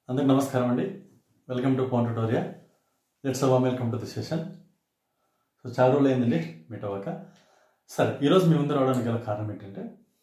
అందరికి నమస్కారం అండి వెల్కమ్ టు పవన్ ట్యూటోరియా లెట్స్ అవ్వ welcome to the session so చాలా రోజులు అయిందండి మీట్ అవ్వక సరే ఈరోజు మీ ముందు రావడానికి గల కారణం ఏంటంటే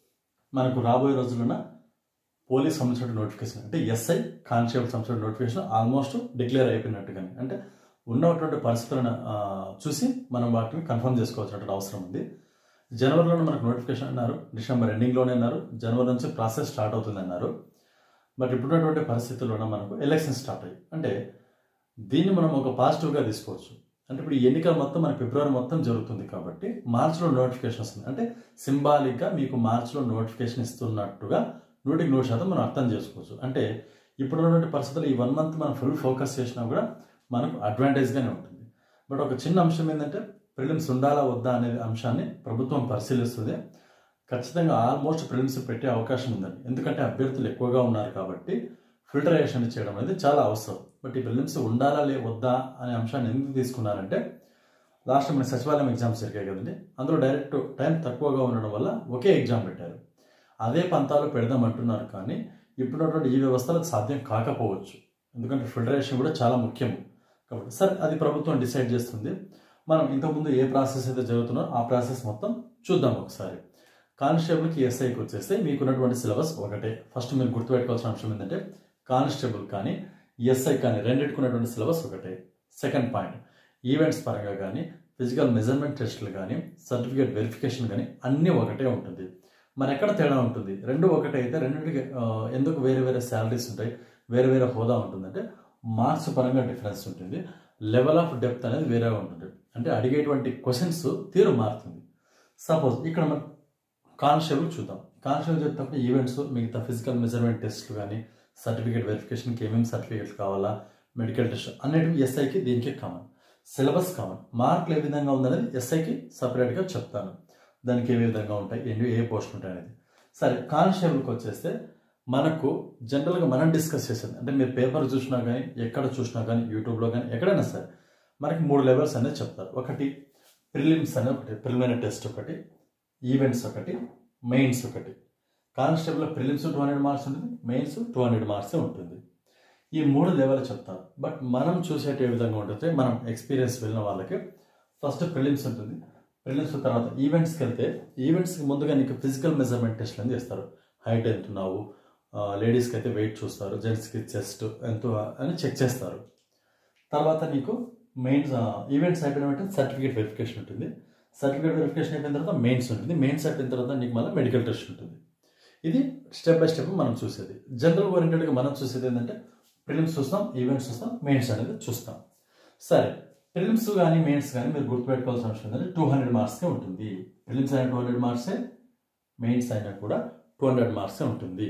మనకు రాబోయే రోజుల్లో పోలీస్ సంబంధించిన నోటిఫికేషన్ అంటే ఎస్ఐ కానిస్టేబుల్ సంబంధించిన నోటిఫికేషన్ ఆల్మోస్ట్ డిక్లేర్ అయిపోయినట్టుగానే అంటే ఉన్నటువంటి పరిస్థితులను ఆ, చూసి మనం వాటిని కన్ఫర్మ్ చేసుకోవాల్సినటువంటి అవసరం ఉంది జనవరిలోనే మనకు నోటిఫికేషన్ అన్నారు డిసెంబర్ ఎండింగ్లోనే అన్నారు జనవరి నుంచి ప్రాసెస్ స్టార్ట్ అవుతుంది అన్నారు బట్ ఇప్పుడున్నటువంటి పరిస్థితుల్లోనే మనకు ఎలక్షన్ స్టార్ట్ అయ్యి అంటే దీన్ని మనం ఒక పాజిటివ్గా తీసుకోవచ్చు అంటే ఇప్పుడు ఈ ఎన్నికలు మొత్తం మనకి ఫిబ్రవరి మొత్తం జరుగుతుంది కాబట్టి మార్చిలో నోటిఫికేషన్ వస్తుంది అంటే సింబాలిక్గా మీకు మార్చిలో నోటిఫికేషన్ ఇస్తున్నట్టుగా నూటికి నూరు శాతం మనం అర్థం చేసుకోవచ్చు అంటే ఇప్పుడున్నటువంటి పరిస్థితుల్లో ఈ వన్ మంత్ మనం ఫుల్ ఫోకస్ చేసినా కూడా మనకు అడ్వాంటేజ్గానే ఉంటుంది బట్ ఒక చిన్న అంశం ఏంటంటే ప్రిలిమ్స్ ఉండాలా వద్దా అనే అంశాన్ని ప్రభుత్వం పరిశీలిస్తుంది ఖచ్చితంగా ఆల్మోస్ట్ ప్రిలిమ్స్ పెట్టే అవకాశం ఉందండి ఎందుకంటే అభ్యర్థులు ఎక్కువగా ఉన్నారు కాబట్టి ఫిల్టరేషన్ చేయడం అనేది చాలా అవసరం బట్ ఈ ప్రిలిమ్స్ ఉండాలా లే వద్దా అనే అంశాన్ని ఎందుకు తీసుకున్నారంటే లాస్ట్ మన సచివాలయం ఎగ్జామ్స్ జరిగాయి కదండి అందులో డైరెక్ట్ టైం తక్కువగా ఉండడం వల్ల ఒకే ఎగ్జామ్ పెట్టారు అదే పంతాలు పెడదాం అంటున్నారు కానీ ఇప్పుడున్నటువంటి ఈ వ్యవస్థలకు సాధ్యం కాకపోవచ్చు ఎందుకంటే ఫిల్టరేషన్ కూడా చాలా ముఖ్యం కాబట్టి సరే అది ప్రభుత్వం డిసైడ్ చేస్తుంది మనం ఇంతకుముందు ఏ ప్రాసెస్ అయితే జరుగుతుందో ఆ ప్రాసెస్ మొత్తం చూద్దాం ఒకసారి కానిస్టేబుల్కి ఎస్ఐకి వచ్చేస్తే మీకున్నటువంటి సిలబస్ ఒకటే ఫస్ట్ మీరు గుర్తుపెట్టుకోవాల్సిన అంశం ఏంటంటే కానిస్టేబుల్ కానీ ఎస్ఐ కానీ రెండింటికున్నటువంటి సిలబస్ ఒకటే సెకండ్ పాయింట్ ఈవెంట్స్ పరంగా కానీ ఫిజికల్ మెజర్మెంట్ టెస్టులు కానీ సర్టిఫికేట్ వెరిఫికేషన్ కానీ అన్నీ ఒకటే ఉంటుంది మరి ఎక్కడ తేడా ఉంటుంది రెండు ఒకటే అయితే రెండింటికి ఆ, ఎందుకు వేరే వేరే శాలరీస్ ఉంటాయి వేరే వేరే హోదా ఉంటుందంటే మార్క్స్ పరంగా డిఫరెన్స్ ఉంటుంది లెవెల్ ఆఫ్ డెప్త్ అనేది వేరే ఉంటుంది అంటే అడిగేటువంటి క్వశ్చన్స్ తీరు మారుతుంది సపోజ్ ఇక్కడ మనం కానిస్టేబుల్ చూద్దాం కానిస్టేబుల్ చెప్తే ఈవెంట్స్ మిగతా ఫిజికల్ మెజర్మెంట్ టెస్ట్లు కానీ సర్టిఫికేట్ వెరిఫికేషన్కి ఏమేమి సర్టిఫికేట్లు కావాలా మెడికల్ టెస్ట్ అనేటివి ఎస్ఐకి దీనికి కామన్ సిలబస్ కామన్ మార్కులు ఏ విధంగా ఉందనేది ఎస్ఐకి సపరేట్గా చెప్తాను దానికి ఏ విధంగా ఉంటాయి ఎన్ని ఏ పోస్ట్ ఉంటాయి అనేది సరే కానిస్టేబుల్కి వచ్చేస్తే మనకు జనరల్గా మనం డిస్కస్ చేసేది అంటే మీరు పేపర్ చూసినా కానీ ఎక్కడ చూసినా కానీ యూట్యూబ్లో కానీ ఎక్కడైనా సరే మనకి మూడు లెవెల్స్ అనేది చెప్తారు ఒకటి ప్రిలిమ్స్ అనే ఒకటి ప్రిలిమినరీ టెస్ట్ ఒకటి ఈవెంట్స్ ఒకటి మెయిన్స్ ఒకటి constable prelims two hundred marks ఉంటుంది మెయిన్స్ టూ హండ్రెడ్ మార్క్స్ ఉంటుంది ఈ మూడు లెవెల్ చెప్తారు బట్ మనం చూసేట ఏ విధంగా ఉంటుంది మనం ఎక్స్పీరియన్స్ వెళ్ళిన వాళ్ళకి ఫస్ట్ ప్రిలిమ్స్ ఉంటుంది ప్రిలిమ్స్ తర్వాత ఈవెంట్స్కి వెళ్తే ఈవెంట్స్కి ముందుగా నీకు ఫిజికల్ మెజర్మెంట్ టెస్ట్లు అని చేస్తారు హైట్ ఎంత ఉన్నావు లేడీస్కి అయితే వెయిట్ చూస్తారు జెంట్స్కి చెస్ట్ ఎంత అని చెక్ చేస్తారు తర్వాత నీకు మెయిన్స్ ఈవెంట్స్ అయిపోయిన వెంటనే సర్టిఫికేట్ వెరిఫికేషన్ ఉంటుంది సర్టిఫికేట్ వెరిఫికేషన్ అయిపోయిన తర్వాత మెయిన్స్ ఉంటుంది మెయిన్స్ అయిపోయిన తర్వాత నీకు మళ్ళీ మెడికల్ టెస్ట్ ఉంటుంది ఇది స్టెప్ బై స్టెప్ మనం చూసేది జనరల్ ఓరియంటెడ్గా మనం చూసేది ఏంటంటే ప్రిలిమ్స్ చూస్తాం ఈవెంట్స్ చూస్తాం మెయిన్స్ అనేది చూస్తాం సరే ప్రిలిమ్స్ కానీ మెయిన్స్ కానీ మీరు గుర్తుపెట్టుకోవాల్సిన అవసరం ఏంటంటే టూ హండ్రెడ్ మార్క్స్కే ఉంటుంది ప్రిలిమ్స్ అయినా టూ హండ్రెడ్ మార్క్సే మెయిన్స్ అయినా కూడా టూ హండ్రెడ్ మార్క్సే ఉంటుంది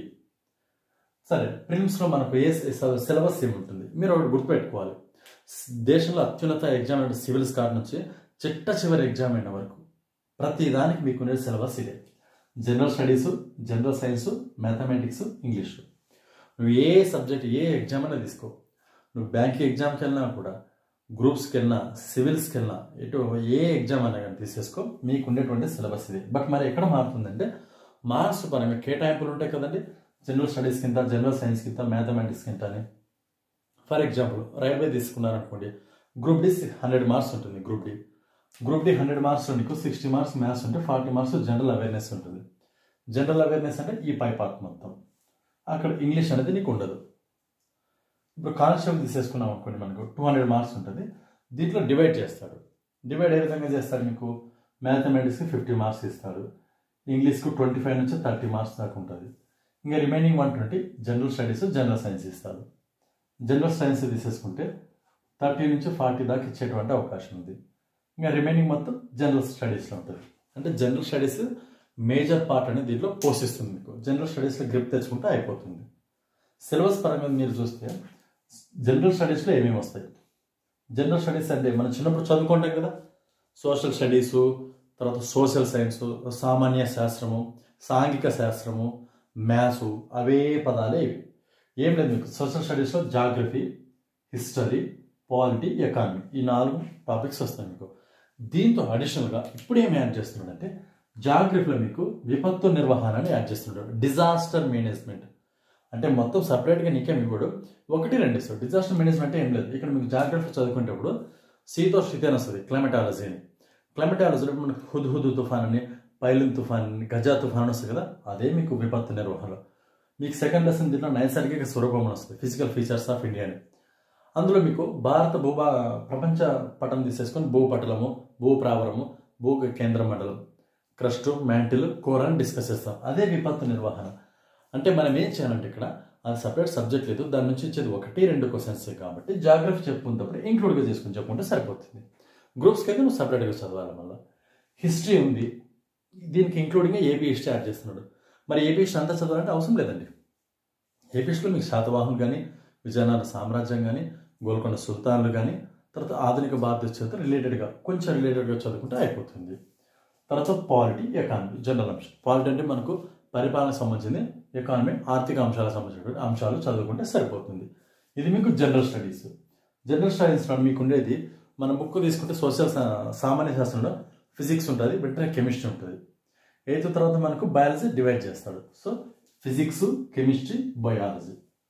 సరే ప్రిలిమ్స్లో మనకు ఏ సిలబస్ ఏముంటుంది మీరు ఒకటి గుర్తుపెట్టుకోవాలి దేశంలో అత్యున్నత ఎగ్జామ్ అంటే సివిల్స్ కార్ నుంచి చిట్ట చివరి ఎగ్జామ్ అయిన వరకు ప్రతి దానికి మీకు ఉండే సిలబస్ ఇదే general studies general science mathematics English నువ్వు ఏ సబ్జెక్ట్ ఏ ఎగ్జామ్ అయినా తీసుకో నువ్వు బ్యాంక్ ఎగ్జామ్కి వెళ్ళినా కూడా గ్రూప్స్కి వెళ్ళినా సివిల్స్కి వెళ్ళినా ఎటు ఏ ఎగ్జామ్ అయినా కానీ తీసేసుకో మీకు ఉండేటువంటి సిలబస్ ఇది బట్ మరి ఎక్కడ మారుతుందంటే మార్క్స్ పరంగా కేటాయింపులు ఉంటాయి కదండి జనరల్ స్టడీస్ కింద జనరల్ సైన్స్ కింద మ్యాథమెటిక్స్ కింద అని ఫర్ ఎగ్జాంపుల్ రైల్వే తీసుకున్నారనుకోండి గ్రూప్ డి హండ్రెడ్ మార్క్స్ ఉంటుంది group D group D hundred marks నీకు సిక్స్టీ మార్క్స్ మ్యాథ్స్ ఉంటే ఫార్టీ మార్క్స్ జనరల్ అవేర్నెస్ ఉంటుంది జనరల్ అవేర్నెస్ అంటే ఈ పై పార్ట్ మొత్తం అక్కడ ఇంగ్లీష్ అనేది నీకు ఉండదు ఇప్పుడు కానిస్టేబుల్ తీసేసుకున్నాం అనుకోండి మనకు టూ హండ్రెడ్ మార్క్స్ ఉంటుంది దీంట్లో డివైడ్ చేస్తాడు డివైడ్ ఏ విధంగా చేస్తాడు మీకు మ్యాథమెటిక్స్కి ఫిఫ్టీ మార్క్స్ ఇస్తాడు ఇంగ్లీష్కు ట్వంటీ ఫైవ్ నుంచి థర్టీ మార్క్స్ దాకా ఉంటుంది ఇంకా remaining one twenty general studies general science ఇస్తారు జనరల్ సైన్స్ తీసేసుకుంటే థర్టీ నుంచి ఫార్టీ దాకా ఇచ్చేటువంటి అవకాశం ఉంది ఇంకా రిమైనింగ్ మొత్తం జనరల్ స్టడీస్లో ఉంటుంది అంటే జనరల్ స్టడీస్ మేజర్ పార్ట్ అనేది దీంట్లో పోషిస్తుంది మీకు జనరల్ స్టడీస్లో గ్రిప్ తెచ్చుకుంటే అయిపోతుంది సిలబస్ పరంగా మీరు చూస్తే జనరల్ స్టడీస్లో ఏమేమి వస్తాయి జనరల్ స్టడీస్ అంటే మనం చిన్నప్పుడు చదువుకుంటాం కదా సోషల్ స్టడీసు తర్వాత సోషల్ సైన్స్ సామాన్య శాస్త్రము సాంఘిక శాస్త్రము మ్యాథ్స్ అవే పదాలే ఇవి ఏం లేదు మీకు సోషల్ స్టడీస్లో జాగ్రఫీ హిస్టరీ పాలిటీ ఎకానమీ ఈ నాలుగు టాపిక్స్ వస్తాయి మీకు దీంతో అడిషనల్గా ఇప్పుడు ఏం యాడ్ చేస్తున్నాడంటే జాగ్రఫీలో మీకు విపత్తు నిర్వహణ అని యాడ్ చేస్తున్నాడు డిజాస్టర్ మేనేజ్మెంట్ అంటే మొత్తం సపరేట్గా నీకేం ఇవ్వడు ఒకటి రెండు ఇస్తాడు డిజాస్టర్ మేనేజ్మెంట్ ఏం లేదు ఇక్కడ మీకు జాగ్రఫీ చదువుకునేటప్పుడు శీతోష్ణితి అని వస్తుంది క్లైమటాలజీ అని క్లైమటాలజీలో మనకు హుద్ హుద్ తుఫాన్ అని పైలిన్ తుఫాన్ అని గజా తుఫాన్ అని వస్తుంది కదా అదే మీకు విపత్తు నిర్వహణలో మీకు సెకండ్ లెసన్ దీంట్లో నైసర్గిక స్వరూపం అని వస్తుంది ఫిజికల్ ఫీచర్స్ ఆఫ్ ఇండియా అని అందులో మీకు భారత భూభా ప్రపంచ పటం తీసేసుకొని భూపటలము భూప్రావరము భూ కేంద్ర మండలం క్రస్ట్ మ్యాంటిల్ కోర్ అని డిస్కస్ చేస్తాం అదే విపత్తు నిర్వహణ అంటే మనం ఏం చేయాలంటే ఇక్కడ అది సపరేట్ సబ్జెక్ట్ లేదు దాని నుంచి ఇచ్చేది ఒకటి రెండు క్వశ్చన్స్ కాబట్టి జాగ్రఫీ చెప్పుకున్నప్పుడు ఇంక్లూడ్గా చేసుకుని చెప్పుకుంటే సరిపోతుంది గ్రూప్స్కి అయితే నువ్వు సపరేట్గా చదవాలి మళ్ళీ హిస్టరీ ఉంది దీనికి ఇంక్లూడింగ్ ఏపీ హిస్టరీ యాడ్ చేస్తున్నాడు మరి ఏపీ హిస్టరీ అంతా చదవాలంటే అవసరం లేదండి ఏపీ హిస్టరీలో మీకు శాతవాహనులు కానీ విజయనగర సామ్రాజ్యం కానీ గోల్కొండ సుల్తాన్లు కానీ తర్వాత ఆధునిక భారతదేశ రిలేటెడ్గా కొంచెం రిలేటెడ్గా చదువుకుంటే అయిపోతుంది తర్వాత పాలిటీ ఎకానమీ జనరల్ అంశం పాలిటీ అంటే మనకు పరిపాలనకు సంబంధించింది ఎకానమీ ఆర్థిక అంశాలకు సంబంధించినటువంటి అంశాలు చదువుకుంటే సరిపోతుంది ఇది మీకు జనరల్ స్టడీస్ జనరల్ స్టడీస్లో మీకు ఉండేది మన బుక్ తీసుకుంటే సోషల్ సామాన్య శాస్త్రంలో ఫిజిక్స్ ఉంటుంది వెంటనే కెమిస్ట్రీ ఉంటుంది ఎయిత్ తర్వాత మనకు బయాలజీ డివైడ్ చేస్తాడు సో ఫిజిక్స్ కెమిస్ట్రీ బయాలజీ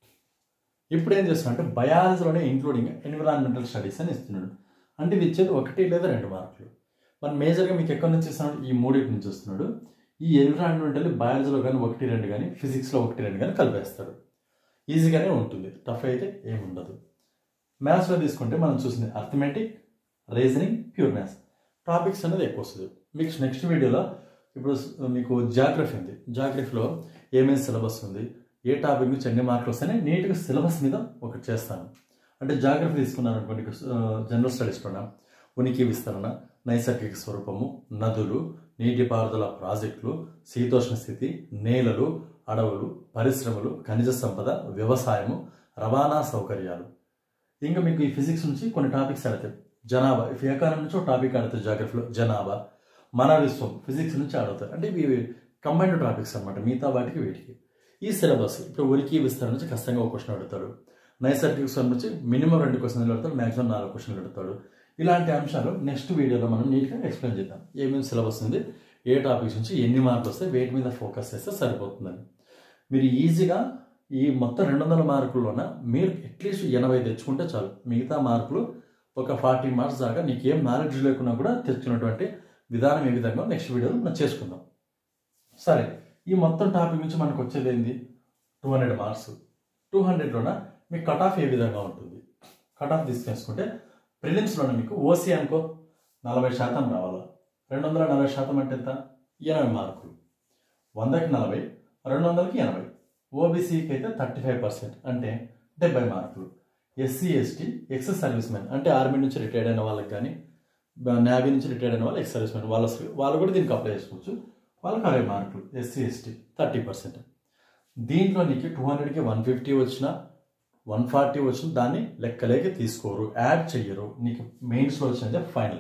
ఇప్పుడు ఏం చేస్తున్నాడు అంటే బయాలజీలోనే ఇంక్లూడింగ్ ఎన్విరాన్మెంటల్ స్టడీస్ అని ఇస్తున్నాడు అంటే ఇది ఇచ్చేది ఒకటి లేదా రెండు మార్కులు మన మేజర్గా మీకు ఎక్కడి నుంచి ఇస్తున్నాడు ఈ మూడింటి నుంచి వస్తున్నాడు ఈ ఎన్విరాన్మెంటల్ బయాలజీలో కానీ ఒకటి రెండు కానీ ఫిజిక్స్లో ఒకటి రెండు కానీ కలిపేస్తాడు ఈజీగానే ఉంటుంది టఫ్ అయితే ఏముండదు మ్యాథ్స్లో తీసుకుంటే మనం చూసింది arithmetic reasoning pure maths topics అనేది ఎక్కువ వస్తుంది మీకు నెక్స్ట్ వీడియోలో ఇప్పుడు మీకు జాగ్రఫీ ఉంది జాగ్రఫీలో ఏమేమి సిలబస్ ఉంది ఏ టాపిక్ నుంచి ఎన్ని మార్కులు వస్తాయని నీట్గా సిలబస్ మీద ఒకటి చేస్తాను అంటే జాగ్రఫీ తీసుకున్నాను అనుకోండి జనరల్ స్టడీస్ కూడా ఉనికి విస్తరణ నైసర్గిక స్వరూపము నదులు నీటిపారుదల ప్రాజెక్టులు శీతోష్ణ స్థితి నేలలు అడవులు పరిశ్రమలు ఖనిజ సంపద వ్యవసాయము రవాణా సౌకర్యాలు ఇంకా మీకు ఈ ఫిజిక్స్ నుంచి కొన్ని టాపిక్స్ అడతాయి జనాభా ఎకానమీ నుంచి ఒక టాపిక్ ఆడుతాయి జాగ్రఫీలో జనాభా మన విశ్వం ఫిజిక్స్ నుంచి ఆడుతాయి అంటే ఇవి కంబైన్డ్ టాపిక్స్ అనమాట మిగతా వాటికి వీటికి ఈ సిలబస్ ఇప్పుడు ఉనికి విస్తరణ నుంచి ఖచ్చితంగా ఒక క్వశ్చన్ అడుగుతాడు నైసర్గిక స్వరం నుంచి మినిమం రెండు క్వశ్చన్లు అడుగుతాడు మాక్సిమం నాలుగు క్వశ్చన్లు అడుగుతాడు ఇలాంటి అంశాలు నెక్స్ట్ వీడియోలో మనం నీట్గా ఎక్స్ప్లెయిన్ చేద్దాం ఏమేమి సిలబస్ ఉంది ఏ టాపిక్స్ నుంచి ఎన్ని మార్కులు వస్తాయి వేటి మీద ఫోకస్ చేస్తే సరిపోతుందని మీరు ఈజీగా ఈ మొత్తం రెండు వందల మార్కుల్లోన మీరు అట్లీస్ట్ ఎనభై తెచ్చుకుంటే చాలు మిగతా మార్కులు ఒక ఫార్టీ మార్క్స్ దాకా నీకేం నాలెడ్జ్ లేకున్నా కూడా తెచ్చుకున్నటువంటి విధానం ఏ విధంగా నెక్స్ట్ వీడియోలో మనం చేసుకుందాం సరే ఈ మొత్తం టాపిక్ నుంచి మనకు వచ్చేది ఏంది టూ హండ్రెడ్ మార్క్స్ టూ హండ్రెడ్లోన మీకు కట్ ఆఫ్ ఏ విధంగా ఉంటుంది కట్ ఆఫ్ తీసుకేసుకుంటే ప్రిలిమ్స్లోనే మీకు ఓసీ అనుకో నలభై శాతం రావాలా రెండు వందల నలభై శాతం అంటే ఎంత ఎనభై మార్కులు వందకి నలభై రెండు వందలకి ఎనభై ఓబీసీకి అయితే థర్టీ ఫైవ్ పర్సెంట్ అంటే డెబ్బై మార్కులు SC ST ex service men అంటే ఆర్మీ నుంచి రిటైర్డ్ అయిన వాళ్ళకి కానీ నేవీ నుంచి రిటైర్డ్ అయిన వాళ్ళు ఎక్స్ సర్వీస్ మెన్ వాళ్ళ వాళ్ళు కూడా దీనికి అప్లై చేసుకోవచ్చు వాళ్ళకి అరవై మార్కులు ఎస్సీ ఎస్టీ థర్టీ పర్సెంట్ దీంట్లో నీకు టూ హండ్రెడ్కి వన్ ఫిఫ్టీ వచ్చినా వన్ ఫార్టీ వచ్చిన దాన్ని లెక్కలేక తీసుకోరు యాడ్ చెయ్యరు నీకు మెయిన్స్లో వచ్చినదే ఫైనల్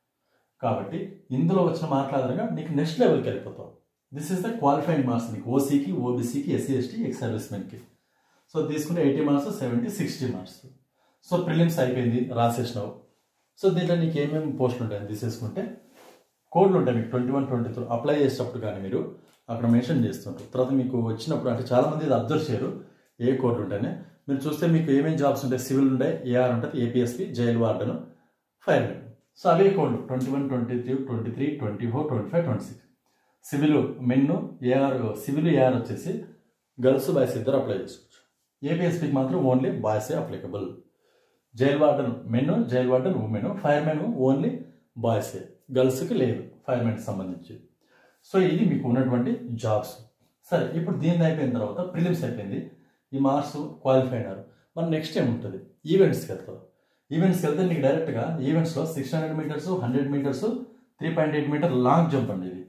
కాబట్టి ఇందులో వచ్చిన మార్కుల ఆధారంగా నీకు నెక్స్ట్ లెవెల్కి వెళ్ళిపోతావు this is the qualifying marks నీకు ఓసీకి ఓబీసీకి ఎస్సీ ఎస్టీ ఎక్స్ సర్వీస్మెన్కి సో తీసుకుంటే eighty marks seventy sixty marks so prelims అయిపోయింది రాసేసినావు సో దీంట్లో నీకు ఏమేమి పోస్టులు ఉంటాయని తీసేసుకుంటే కోడ్లు ఉంటాయి మీకు twenty one twenty three apply చేసేటప్పుడు కానీ మీరు అక్కడ మెన్షన్ చేస్తుంటారు తర్వాత మీకు వచ్చినప్పుడు అంటే చాలామంది ఇది అబ్జర్వ్ చేయరు ఏ కోడ్లు ఉంటాయని మీరు చూస్తే మీకు ఏమేమి జాబ్స్ ఉంటాయి సివిల్ ఉంటాయి ఏఆర్ ఉంటుంది APSP jail warden firemen so అవే కోడ్లు twenty one twenty three twenty three twenty four twenty five twenty six civil men AR civil AR వచ్చేసి గర్ల్స్ బాయ్స్ ఇద్దరు అప్లై చేసుకోవచ్చు ఏపీఎస్పికి మాత్రం ఓన్లీ బాయ్సే applicable jail warden men jail warden women firemen only బాయ్సే గర్ల్స్కి లేదు ఫైర్మెన్కి సంబంధించి సో ఇది మీకు ఉన్నటువంటి జాబ్స్ సరే ఇప్పుడు దీన్ని అయిపోయిన తర్వాత ప్రిలిమ్స్ అయిపోయింది ఈ మార్క్స్ క్వాలిఫై అయినారు మరి నెక్స్ట్ ఏముంటుంది ఈవెంట్స్కి వెళ్తారు ఈవెంట్స్కి వెళ్తే నీకు డైరెక్ట్గా ఈవెంట్స్లో six hundred metres hundred metres three point eight metre long jump అండి ఇది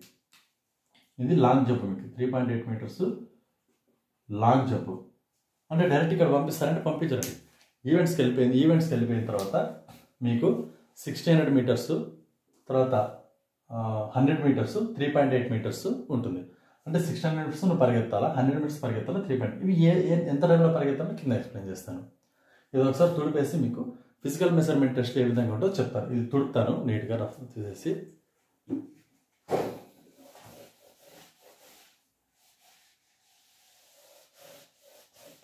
ఇది లాంగ్ జంప్ మీకు three point eight metres long jump అంటే డైరెక్ట్ ఇక్కడ పంపిస్తారంటే పంపించరండి ఈవెంట్స్కి వెళ్ళిపోయింది ఈవెంట్స్కి వెళ్ళిపోయిన తర్వాత మీకు సిక్స్టీ హండ్రెడ్ మీటర్స్ తర్వాత hundred metres three point eight metres ఉంటుంది అంటే సిక్స్ హండ్రెడ్ మీటర్స్ నువ్వు పరిగెత్తాలా హండ్రెడ్ మీటర్స్ పరిగెత్తాలా త్రీ పాయింట్ ఇవి ఏ ఏ- ఎంత టైంలో పరిగెత్తాలో కింద ఎక్స్ప్లెయిన్ చేస్తాను ఇది ఒకసారి తుడిపేసి మీకు ఫిజికల్ మెజర్మెంట్ టెస్ట్ ఏ విధంగా ఉంటుందో చెప్తాను ఇది తుడుతాను నీట్గా రఫ్ తీసేసి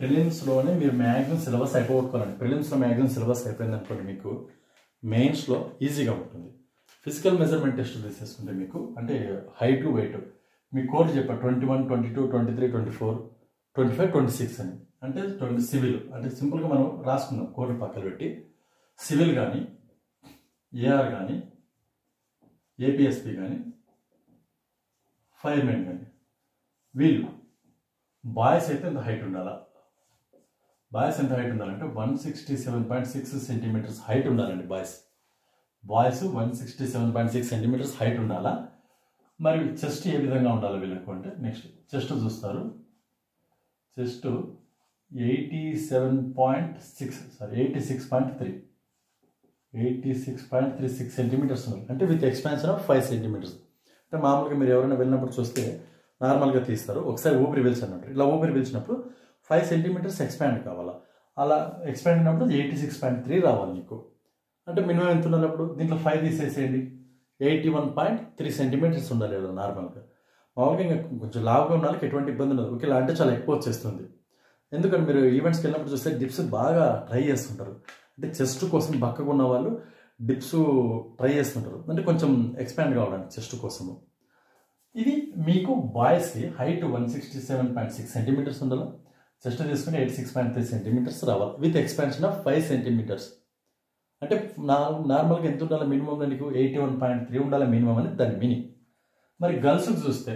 ప్రిలిమ్స్లోనే మీరు మ్యాక్సిమం సిలబస్ అయిపోగొట్టుకోవాలండి ప్రిలిమ్స్లో మ్యాక్సిమం సిలబస్ అయిపోయింది అనుకోండి మీకు మెయిన్స్లో ఈజీగా ఉంటుంది ఫిజికల్ మెజర్మెంట్ టెస్ట్ తీసేసుకుంటే మీకు అంటే హైట్ వెయిట్ మీ కోడ్ చెప్పా twenty one twenty two twenty three twenty four twenty five twenty six అని అంటే ట్వంటీ సివిల్ అంటే సింపుల్గా మనం రాసుకుందాం కోడ్ పక్కన పెట్టి సివిల్ కానీ ఏఆర్ కానీ ఏపీఎస్పి కానీ ఫైర్మెన్ కానీ వీళ్ళు బాయ్స్ అయితే ఎంత హైట్ ఉండాలా బాయ్స్ ఎంత హైట్ ఉండాలంటే one sixty seven point six centimetres height ఉండాలండి boys boys one sixty seven point six centimetres height ఉండాలా మరి చెస్ట్ ఏ విధంగా ఉండాలి వీళ్ళకు అంటే నెక్స్ట్ చెస్ట్ చూస్తారు chest eighty seven point six sorry eighty six point three eighty six point three six centimetres ఉండాలి అంటే with expansion of five centimetres అంటే మామూలుగా మీరు ఎవరైనా వెళ్ళినప్పుడు చూస్తే నార్మల్గా తీస్తారు ఒకసారి ఊపిరి పీల్చన్నట్టు ఇలా ఊపిరి పీల్చినప్పుడు ఫైవ్ సెంటీమీటర్స్ ఎక్స్పాండ్ కావాలా అలా ఎక్స్పాండ్ అయినప్పుడు ఎయిటీ సిక్స్ పాయింట్ త్రీ రావాలి నీకు అంటే మినిమం ఎంత ఉన్నప్పుడు దీంట్లో ఫైవ్ తీసేసేయండి eighty one point three centimetres ఉండాలి కదా నార్మల్గా మామూలుగా ఇంకా కొంచెం లావుగా ఉన్న వాళ్ళకి ఎటువంటి ఇబ్బంది ఉండదు ఒకేలా అంటే చాలా ఎక్కువ వచ్చేస్తుంది ఎందుకంటే మీరు ఈవెంట్స్కి వెళ్ళినప్పుడు చూస్తే డిప్స్ బాగా ట్రై చేస్తుంటారు అంటే చెస్ట్ కోసం బక్కగా ఉన్న వాళ్ళు డిప్స్ ట్రై చేస్తుంటారు అంటే కొంచెం ఎక్స్పాండ్ కావడానికి చెస్ట్ కోసము ఇది మీకు బాయ్స్కి height one sixty seven point six centimetres ఉండాలి చెస్ట్ తీసుకుని eight six point three centimetres రావాలి with expansion of five centimetres అంటే నా నార్మల్గా ఎంత ఉండాలి మినిమం నీకు ఎయిటీ వన్ పాయింట్ త్రీ ఉండాలి మినిమం అని దాని మిని మరి గర్ల్స్కి చూస్తే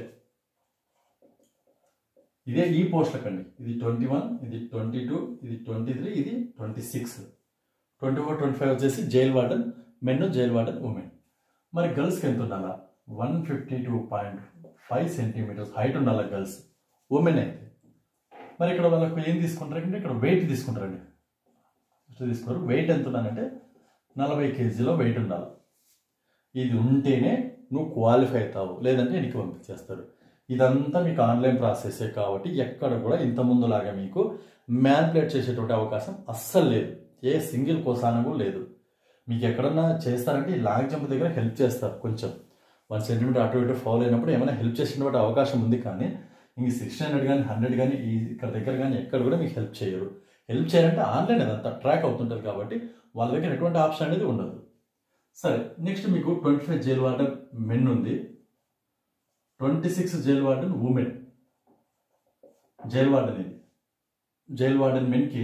ఇదే ఈ పోస్టులకు అండి ఇది ట్వంటీ వన్ ఇది ట్వంటీ టూ ఇది ట్వంటీ త్రీ ఇది twenty six twenty four twenty five వచ్చేసి jail warden men jail warden women మరి గర్ల్స్కి ఎంత ఉండాలా one fifty two point five centimetres height ఉండాలి గర్ల్స్ ఉమెన్ అయితే మరి ఇక్కడ వాళ్ళకు ఏం తీసుకుంటారంటే ఇక్కడ వెయిట్ తీసుకుంటారండి ఫస్ట్ తీసుకున్నారు వెయిట్ ఎంత ఉండాలంటే నలభై కేజీలో వెయిట్ ఉండాలి ఇది ఉంటేనే నువ్వు క్వాలిఫై అవుతావు లేదంటే వెనక్కి పంపించేస్తారు ఇదంతా మీకు ఆన్లైన్ ప్రాసెసే కాబట్టి ఎక్కడ కూడా ఇంత ముందులాగా మీకు మ్యాన్పులేట్ చేసేటువంటి అవకాశం అస్సలు లేదు ఏ సింగిల్ కోసాన కూడా లేదు మీకు ఎక్కడన్నా చేస్తారంటే ఈ లాంగ్ జంప్ దగ్గర హెల్ప్ చేస్తారు కొంచెం వన్ సెంటీమీటర్ అటు ఇటు ఫాలో అయినప్పుడు ఏమైనా హెల్ప్ చేసినటువంటి అవకాశం ఉంది కానీ ఇంక సిక్స్టీ హండ్రెడ్ కానీ హండ్రెడ్ కానీ ఈ ఇక్కడ దగ్గర కానీ ఎక్కడ కూడా మీకు హెల్ప్ చేయరు హెల్ప్ చేయాలంటే ఆన్లైన్ అదంతా ట్రాక్ అవుతుంటుంది కాబట్టి వాళ్ళ దగ్గర ఎటువంటి ఆప్షన్ అనేది ఉండదు సరే నెక్స్ట్ మీకు twenty five jail warden men ఉంది twenty six jail warden women jail warden ఇది జైల్ వార్డెన్ మెన్కి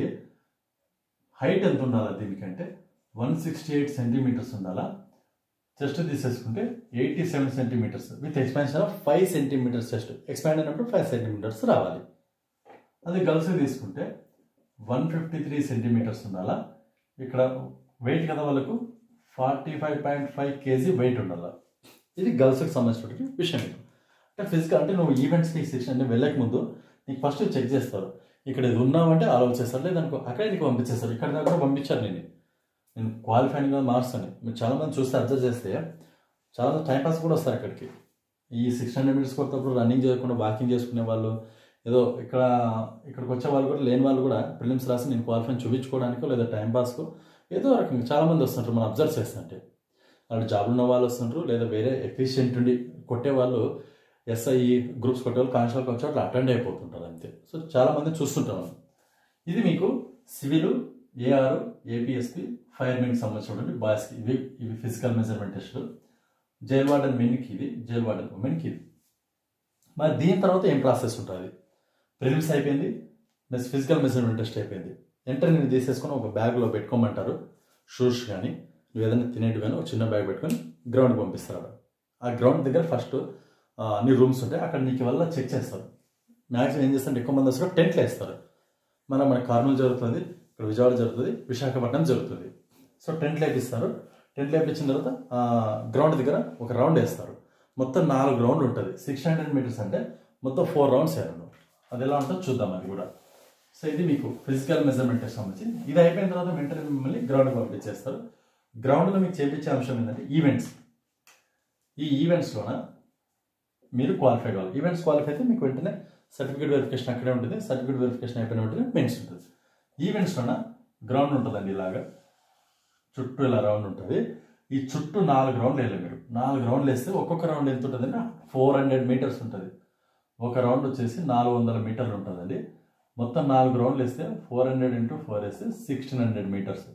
హైట్ ఎంత ఉండాలా దీనికంటే వన్ సిక్స్టీ ఎయిట్ సెంటీమీటర్స్ ఉండాలా చెస్ట్ తీసేసుకుంటే eighty seven centimetres with expansion of five centimetres chest expand అయినప్పుడు ఫైవ్ సెంటీమీటర్స్ రావాలి అది గర్ల్స్ తీసుకుంటే వన్ ఫిఫ్టీ త్రీ సెంటీమీటర్స్ ఉండాలా ఇక్కడ వెయిట్ కదా వాళ్ళకు forty five point five KG weight ఉండాలి ఇది గర్ల్స్కి సంబంధించినటువంటి విషయం ఇది అంటే ఫిజికల్ అంటే నువ్వు ఈవెంట్స్కి సెక్షన్ అంటే వెళ్ళక ముందు నీకు ఫస్ట్ చెక్ చేస్తారు ఇక్కడ ఇది ఉన్నావంటే అలౌ చేస్తారు లేదనుకో అక్కడే నీకు పంపించేస్తారు ఇక్కడ దాకా పంపించారు నేను నేను క్వాలిఫైన్గా మార్క్స్ అని మీరు చాలామంది చూస్తే అబ్జర్వ్ చేస్తే చాలా టైం పాస్ కూడా వస్తారు అక్కడికి ఈ సిక్స్ హండ్రెడ్ మీటర్స్ కొట్టేటప్పుడు రన్నింగ్ చేయకుండా వాకింగ్ చేసుకునే వాళ్ళు ఏదో ఇక్కడ ఇక్కడికి వచ్చే వాళ్ళు కూడా లేని వాళ్ళు కూడా ప్రిలిమ్స్ రాసి నేను క్వాలిఫైన్ చూపించుకోవడానికో లేదా టైం పాస్కో ఏదో రకంగా చాలామంది వస్తుంటారు మనం అబ్జర్వ్ చేస్తుంటే వాళ్ళు జాబ్ ఉన్న వాళ్ళు వస్తుంటారు లేదా వేరే ఎఫిషియెంట్ ఉండి కొట్టే వాళ్ళు ఎస్ఐ గ్రూప్స్ కొట్టే వాళ్ళు కాన్స్టేబుల్ వచ్చి అట్లా అటెండ్ అయిపోతుంటారు అంతే సో చాలామంది చూస్తుంటాం మనం ఇది మీకు సివిల్ ఏఆర్ ఏపీఎస్పి ఫైర్మెన్కి సంబంధించినటువంటి బాయ్స్కి ఇవి ఇవి ఫిజికల్ మెజర్మెంట్ టెస్టులు జైల్ వార్డెన్ మెన్కి ఇది జైల్ వార్డెన్ ఉమెన్కి ఇది మరి దీని తర్వాత ఏం ప్రాసెస్ ఉంటుంది ప్రిలిమ్స్ అయిపోయింది నెక్స్ట్ ఫిజికల్ మెజర్మెంట్ టెస్ట్ అయిపోయింది ఎంటర్ నేను తీసేసుకొని ఒక బ్యాగ్లో పెట్టుకోమంటారు షూస్ కానీ నువ్వు ఏదైనా తినేటి కానీ ఒక చిన్న బ్యాగ్ పెట్టుకొని గ్రౌండ్కి పంపిస్తారు ఆ గ్రౌండ్ దగ్గర ఫస్ట్ అన్ని రూమ్స్ ఉంటాయి అక్కడ నీకు వల్ల చెక్ చేస్తారు మ్యాక్సిమం ఏం చేస్తారు ఎక్కువ మంది వస్తారు టెంట్లు వేస్తారు మన మన కార్నూలు జరుగుతుంది ఇక్కడ విజయవాడ జరుగుతుంది విశాఖపట్నం జరుగుతుంది సో టెంట్లు వేపిస్తారు టెంట్లు వేపించిన తర్వాత గ్రౌండ్ దగ్గర ఒక రౌండ్ వేస్తారు మొత్తం నాలుగు రౌండ్ ఉంటుంది సిక్స్ హండ్రెడ్ మీటర్స్ అంటే మొత్తం ఫోర్ రౌండ్స్ వేయడం అది ఎలా ఉంటుందో చూద్దాం అది కూడా సో ఇది మీకు ఫిజికల్ మెజర్మెంట్ టెస్ట్ సంబంధించి ఇది అయిపోయిన తర్వాత వెంటనే మిమ్మల్ని గ్రౌండ్కి పంపించేస్తారు గ్రౌండ్లో మీకు చేపించే అంశం ఏంటంటే ఈవెంట్స్ ఈ ఈవెంట్స్లోన మీరు క్వాలిఫై కావాలి ఈవెంట్స్ క్వాలిఫై అయితే మీకు వెంటనే సర్టిఫికేట్ వెరిఫికేషన్ అక్కడే ఉంటుంది సర్టిఫికేట్ వెరిఫికేషన్ అయిపోయిన వెంటనే మెయిన్స్ ఉంటుంది ఈవెంట్స్లోన గ్రౌండ్ ఉంటుందండి ఇలాగా చుట్టూ ఇలా రౌండ్ ఉంటుంది ఈ చుట్టూ నాలుగు రౌండ్లు వేయాలి మీరు నాలుగు రౌండ్లు వేస్తే ఒక్కొక్క రౌండ్ ఎంత ఉంటుందంటే ఫోర్ హండ్రెడ్ మీటర్స్ ఉంటుంది ఒక రౌండ్ వచ్చేసి నాలుగు వందల మీటర్లు ఉంటుందండి మొత్తం నాలుగు రౌండ్లు వేస్తే ఫోర్ హండ్రెడ్ ఇంటూ ఫోర్ వేస్తే sixteen hundred metres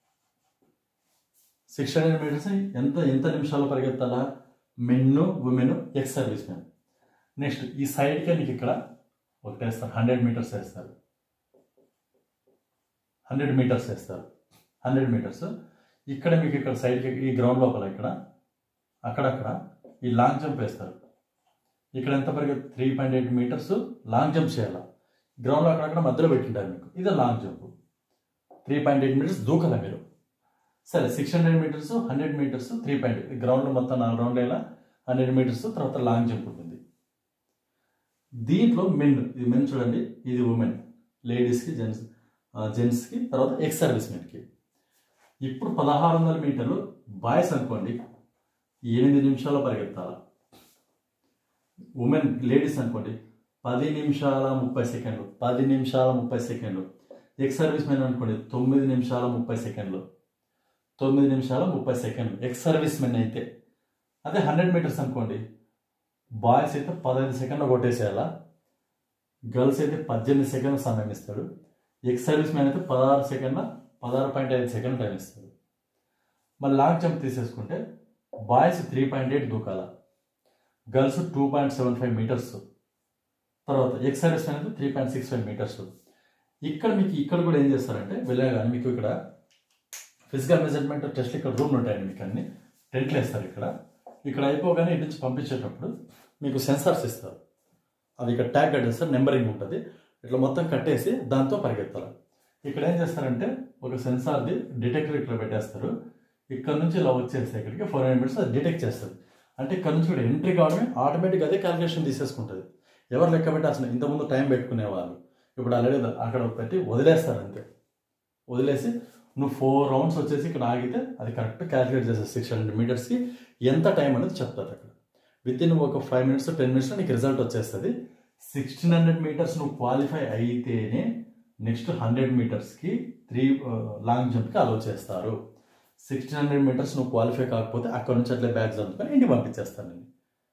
six hundred metres ఎంత ఎంత నిమిషాలు పరిగెత్తాలా మెన్ను women ex service men next ఈ సైడ్కే నీకు ఇక్కడ ఒకటి వేస్తారు హండ్రెడ్ మీటర్స్ వేస్తారు హండ్రెడ్ మీటర్స్ వేస్తారు హండ్రెడ్ మీటర్స్ ఇక్కడ మీకు ఇక్కడ సైడ్కి ఈ గ్రౌండ్ లోపల ఇక్కడ అక్కడక్కడ ఈ లాంగ్ జంప్ వేస్తారు ఇక్కడ ఎంత పరిగెత్తి three point eight metres long jump చేయాలి గ్రౌండ్లో అక్కడక్కడ మధ్యలో పెట్టింటారు మీకు ఇదే long jump three point eight metres దూకాల మీరు సరే six hundred metres hundred metres three point గ్రౌండ్లో మొత్తం నాలుగు రౌండ్ వేయాల హండ్రెడ్ మీటర్స్ తర్వాత లాంగ్ జంప్ ఉంటుంది దీంట్లో మెన్ ఇది మెన్ చూడండి ఇది ఉమెన్ లేడీస్కి జెంట్స్ జెంట్స్కి తర్వాత ఎక్స్ సర్వీస్ మెన్కి ఇప్పుడు పదహారు వందల మీటర్లు బాయ్స్ అనుకోండి ఎనిమిది నిమిషాలు పరిగెత్తాలా ఉమెన్ లేడీస్ అనుకోండి పది నిమిషాల ముప్పై సెకండ్లు పది నిమిషాల ముప్పై సెకండ్లు ఎక్స్ సర్వీస్ మెన్ అనుకోండి తొమ్మిది నిమిషాల ముప్పై సెకండ్లు తొమ్మిది నిమిషాల ముప్పై సెకండ్లు ఎక్స్ సర్వీస్ మెన్ అయితే అదే హండ్రెడ్ మీటర్స్ అనుకోండి బాయ్స్ అయితే పదహైదు సెకండ్లు కొట్టేసేయాలా గర్ల్స్ అయితే పద్దెనిమిది సెకండ్లు సమయం ఇస్తాడు ఎక్స్ సర్వీస్ మ్యాన్ అయితే పదహారు సెకండ్ల పదహారు పాయింట్ ఐదు సెకండ్ టైం ఇస్తాడు మళ్ళీ లాంగ్ జంప్ తీసేసుకుంటే బాయ్స్ త్రీ పాయింట్ ఎయిట్ దూకాల girls two point seven five metres తర్వాత ఎక్స్ సర్వీస్ మ్యాన్ అయితే three point six five metres ఇక్కడ మీకు ఇక్కడ కూడా ఏం చేస్తారంటే వెళ్ళగానే మీకు ఇక్కడ ఫిజికల్ మెజర్మెంట్ టెస్ట్ ఇక్కడ రూమ్లు ఉంటాయండి మీకు అన్ని టెంట్లు వేస్తారు ఇక్కడ ఇక్కడ అయిపోగానే ఇటు నుంచి పంపించేటప్పుడు మీకు సెన్సార్స్ ఇస్తారు అది ఇక్కడ ట్యాగ్ కట్టేస్తారు నెంబరింగ్ ఉంటుంది ఇట్లా మొత్తం కట్టేసి దాంతో పరిగెత్తాలి ఇక్కడ ఏం చేస్తారంటే ఒక సెన్సార్ది డిటెక్టర్ ఇక్కడ పెట్టేస్తారు ఇక్కడ నుంచి ఇలా వచ్చేస్తే ఇక్కడికి ఫోర్ హండ్రెడ్ మినిట్స్ అది డిటెక్ట్ చేస్తుంది అంటే ఇక్కడ నుంచి కూడా ఎంట్రీ కావడమే ఆటోమేటిక్ అదే క్యాలిక్యులేషన్ తీసేసుకుంటుంది ఎవరు లెక్క పెట్టాల్సిన ఇంతకుముందు టైం పెట్టుకునేవాళ్ళు ఇప్పుడు ఆల్రెడీ అక్కడ పెట్టి వదిలేస్తారు అంతే వదిలేసి నువ్వు ఫోర్ రౌండ్స్ వచ్చేసి ఇక్కడ ఆగితే అది కరెక్ట్ క్యాలిక్యులేట్ చేస్తుంది సిక్స్ హండ్రెడ్ మీటర్స్కి ఎంత టైం అనేది చెప్తారు అక్కడ విత్ ఇన్ ఒక ఫైవ్ మినిట్స్ టెన్ మినిట్స్లో నీకు రిజల్ట్ వచ్చేస్తుంది సిక్స్టీన్ హండ్రెడ్ మీటర్స్ నువ్వు క్వాలిఫై అయితేనే నెక్స్ట్ హండ్రెడ్ మీటర్స్కి త్రీ లాంగ్ జంప్కి అలౌ చేస్తారు సిక్స్టీన్ హండ్రెడ్ మీటర్స్ నువ్వు క్వాలిఫై కాకపోతే అక్కడ నుంచి అట్లే బ్యాగ్ చదువుకొని ఇంటికి పంపించేస్తాను నేను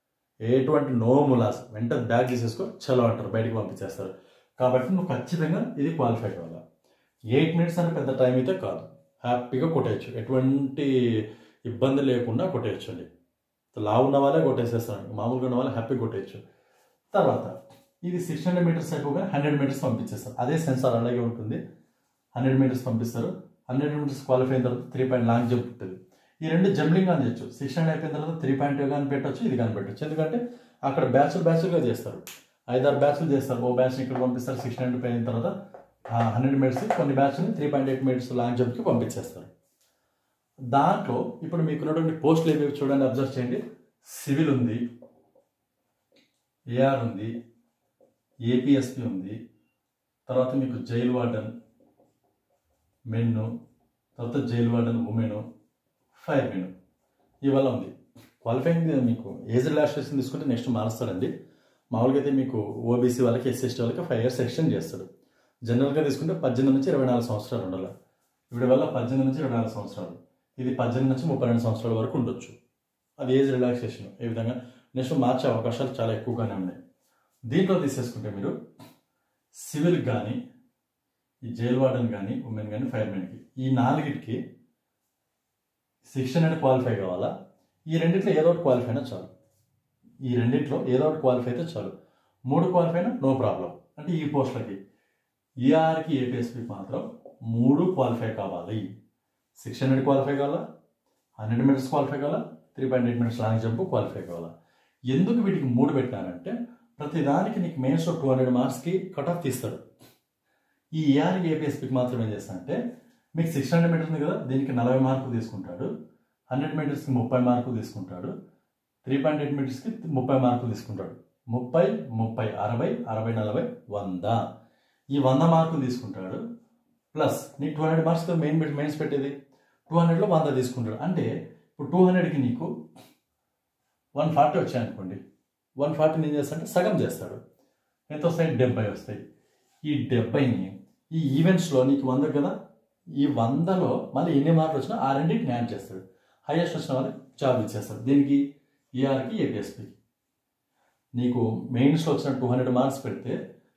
ఎటువంటి నో ములాస్ వెంటనే బ్యాగ్ తీసేసుకో చలో అంటారు బయటికి పంపించేస్తారు కాబట్టి నువ్వు ఖచ్చితంగా ఇది క్వాలిఫై కావాలి ఎయిట్ మినిట్స్ అని పెద్ద టైం అయితే కాదు హ్యాపీగా కొట్టేయచ్చు ఎటువంటి ఇబ్బంది లేకుండా కొట్టేయచ్చు అండి లావు ఉన్న వాళ్ళే కొట్టేసేస్తాను మామూలుగా ఉన్న వాళ్ళు హ్యాపీగా కొట్టేయచ్చు తర్వాత ఇది సిక్స్ హండ్రెడ్ మీటర్స్ అయిపోగా హండ్రెడ్ మీటర్స్ పంపించేస్తారు అదే సెన్సార్ అలాగే ఉంటుంది హండ్రెడ్ మీటర్స్ పంపిస్తారు హండ్రెడ్ మీటర్స్ క్వాలిఫై అయిన తర్వాత త్రీ పాయింట్ లాంగ్ జంప్ ఉంటుంది ఈ రెండు జంప్లింగ్ అని చేయొచ్చు సిక్స్ హండ్రెడ్ అయిపోయిన తర్వాత త్రీ పాయింట్ కానీ పెట్టచ్చు ఇది కానీ పెట్టచ్చు ఎందుకంటే అక్కడ బ్యాచ్లు బ్యాచ్లుగా చేస్తారు ఐదారు బ్యాచ్లు చేస్తారు ఓ బ్యాచ్ని ఇక్కడ పంపిస్తారు సిక్స్ హండ్రెడ్ అయిన తర్వాత హండ్రెడ్ మీటర్స్ కొన్ని బ్యాచ్ని three point eight metres long జంప్కి పంపించేస్తారు దాంట్లో ఇప్పుడు మీకున్నటువంటి పోస్టులు ఏవి చూడండి అబ్జర్వ్ చేయండి సివిల్ ఉంది ఏఆర్ ఉంది ఏపీఎస్పి ఉంది తర్వాత మీకు జైల్ వార్డెన్ మెన్ను తర్వాత jail warden women fire men ఇవల్ల ఉంది క్వాలిఫైయింగ్ మీకు ఏజ్ రిలాక్సేషన్ తీసుకుంటే నెక్స్ట్ మారుస్తాడండి మామూలుగా అయితే మీకు ఓబీసీ వాళ్ళకి ఎస్సీఎస్టీ వాళ్ళకి ఫైవ్ ఇయర్స్ ఎక్స్టెండ్ చేస్తాడు జనరల్గా తీసుకుంటే పద్దెనిమిది నుంచి ఇరవై నాలుగు సంవత్సరాలు ఉండాలి ఇప్పుడు వల్ల పద్దెనిమిది నుంచి ఇరవై నాలుగు సంవత్సరాలు ఇది పద్దెనిమిది నుంచి ముప్పై రెండు సంవత్సరాల వరకు ఉండొచ్చు అది ఏజ్ రిలాక్సేషన్ ఏ విధంగా నెక్స్ట్ మార్చే అవకాశాలు చాలా ఎక్కువగానే ఉన్నాయి దీంట్లో తీసేసుకుంటే మీరు సివిల్ కానీ ఈ జైల్ వార్డెన్ కానీ ఉమెన్ కానీ ఫైర్మెన్కి ఈ నాలుగిటికి సిక్స్ హండ్రెడ్ క్వాలిఫై కావాలా ఈ రెండిట్లో ఏదో ఒకటి క్వాలిఫై అయినా చాలు ఈ రెండిట్లో ఏదో ఒకటి క్వాలిఫై అయితే చాలు మూడు క్వాలిఫై అయినా నో ప్రాబ్లం అంటే ఈ పోస్టులకి ఈఆర్కి ఏపీఎస్పీకి మాత్రం మూడు క్వాలిఫై కావాలి సిక్స్ హండ్రెడ్ క్వాలిఫై కావాలా హండ్రెడ్ మీటర్స్ క్వాలిఫై కావాలా three point eight minutes long jump qualify కావాలా ఎందుకు వీటికి మూడు పెట్టానంటే ప్రతి దానికి నీకు మెయిన్స్లో టూ హండ్రెడ్ మార్క్స్కి కట్ ఆఫ్ తీస్తాడు ఈ ఏఆర్కి ఏపీఎస్పీకి మాత్రం ఏం చేస్తానంటే మీకు సిక్స్ హండ్రెడ్ మీటర్స్ ఉంది కదా దీనికి నలభై మార్కులు తీసుకుంటాడు హండ్రెడ్ మీటర్స్కి ముప్పై మార్కులు తీసుకుంటాడు త్రీ పాయింట్ ఎయిట్ మీటర్స్కి ముప్పై మార్కులు తీసుకుంటాడు ముప్పై ముప్పై అరవై అరవై నలభై వంద ఈ వంద మార్కులు తీసుకుంటాడు ప్లస్ నీకు two hundred marks main mains పెట్టేది టూ హండ్రెడ్లో వంద తీసుకుంటాడు అంటే ఇప్పుడు టూ హండ్రెడ్కి నీకు వన్ ఫార్టీ వచ్చాయి అనుకోండి వన్ ఫార్టీని ఏం చేస్తాడంటే సగం చేస్తాడు ఎంత వస్తాయి డెబ్బై వస్తాయి ఈ డెబ్బైని ఈ ఈవెంట్స్లో నీకు వంద కదా ఈ వందలో మళ్ళీ ఎన్ని మార్కులు వచ్చినా ఆ రెండింటిని యాడ్ చేస్తాడు హైయెస్ట్ వచ్చిన వాళ్ళకి జాబ్ ఇచ్చేస్తాడు దీనికి ఈఆర్కి ఏపీఎస్పీకి నీకు మెయిన్స్లో వచ్చిన టూ హండ్రెడ్ మార్క్స్ పెడితే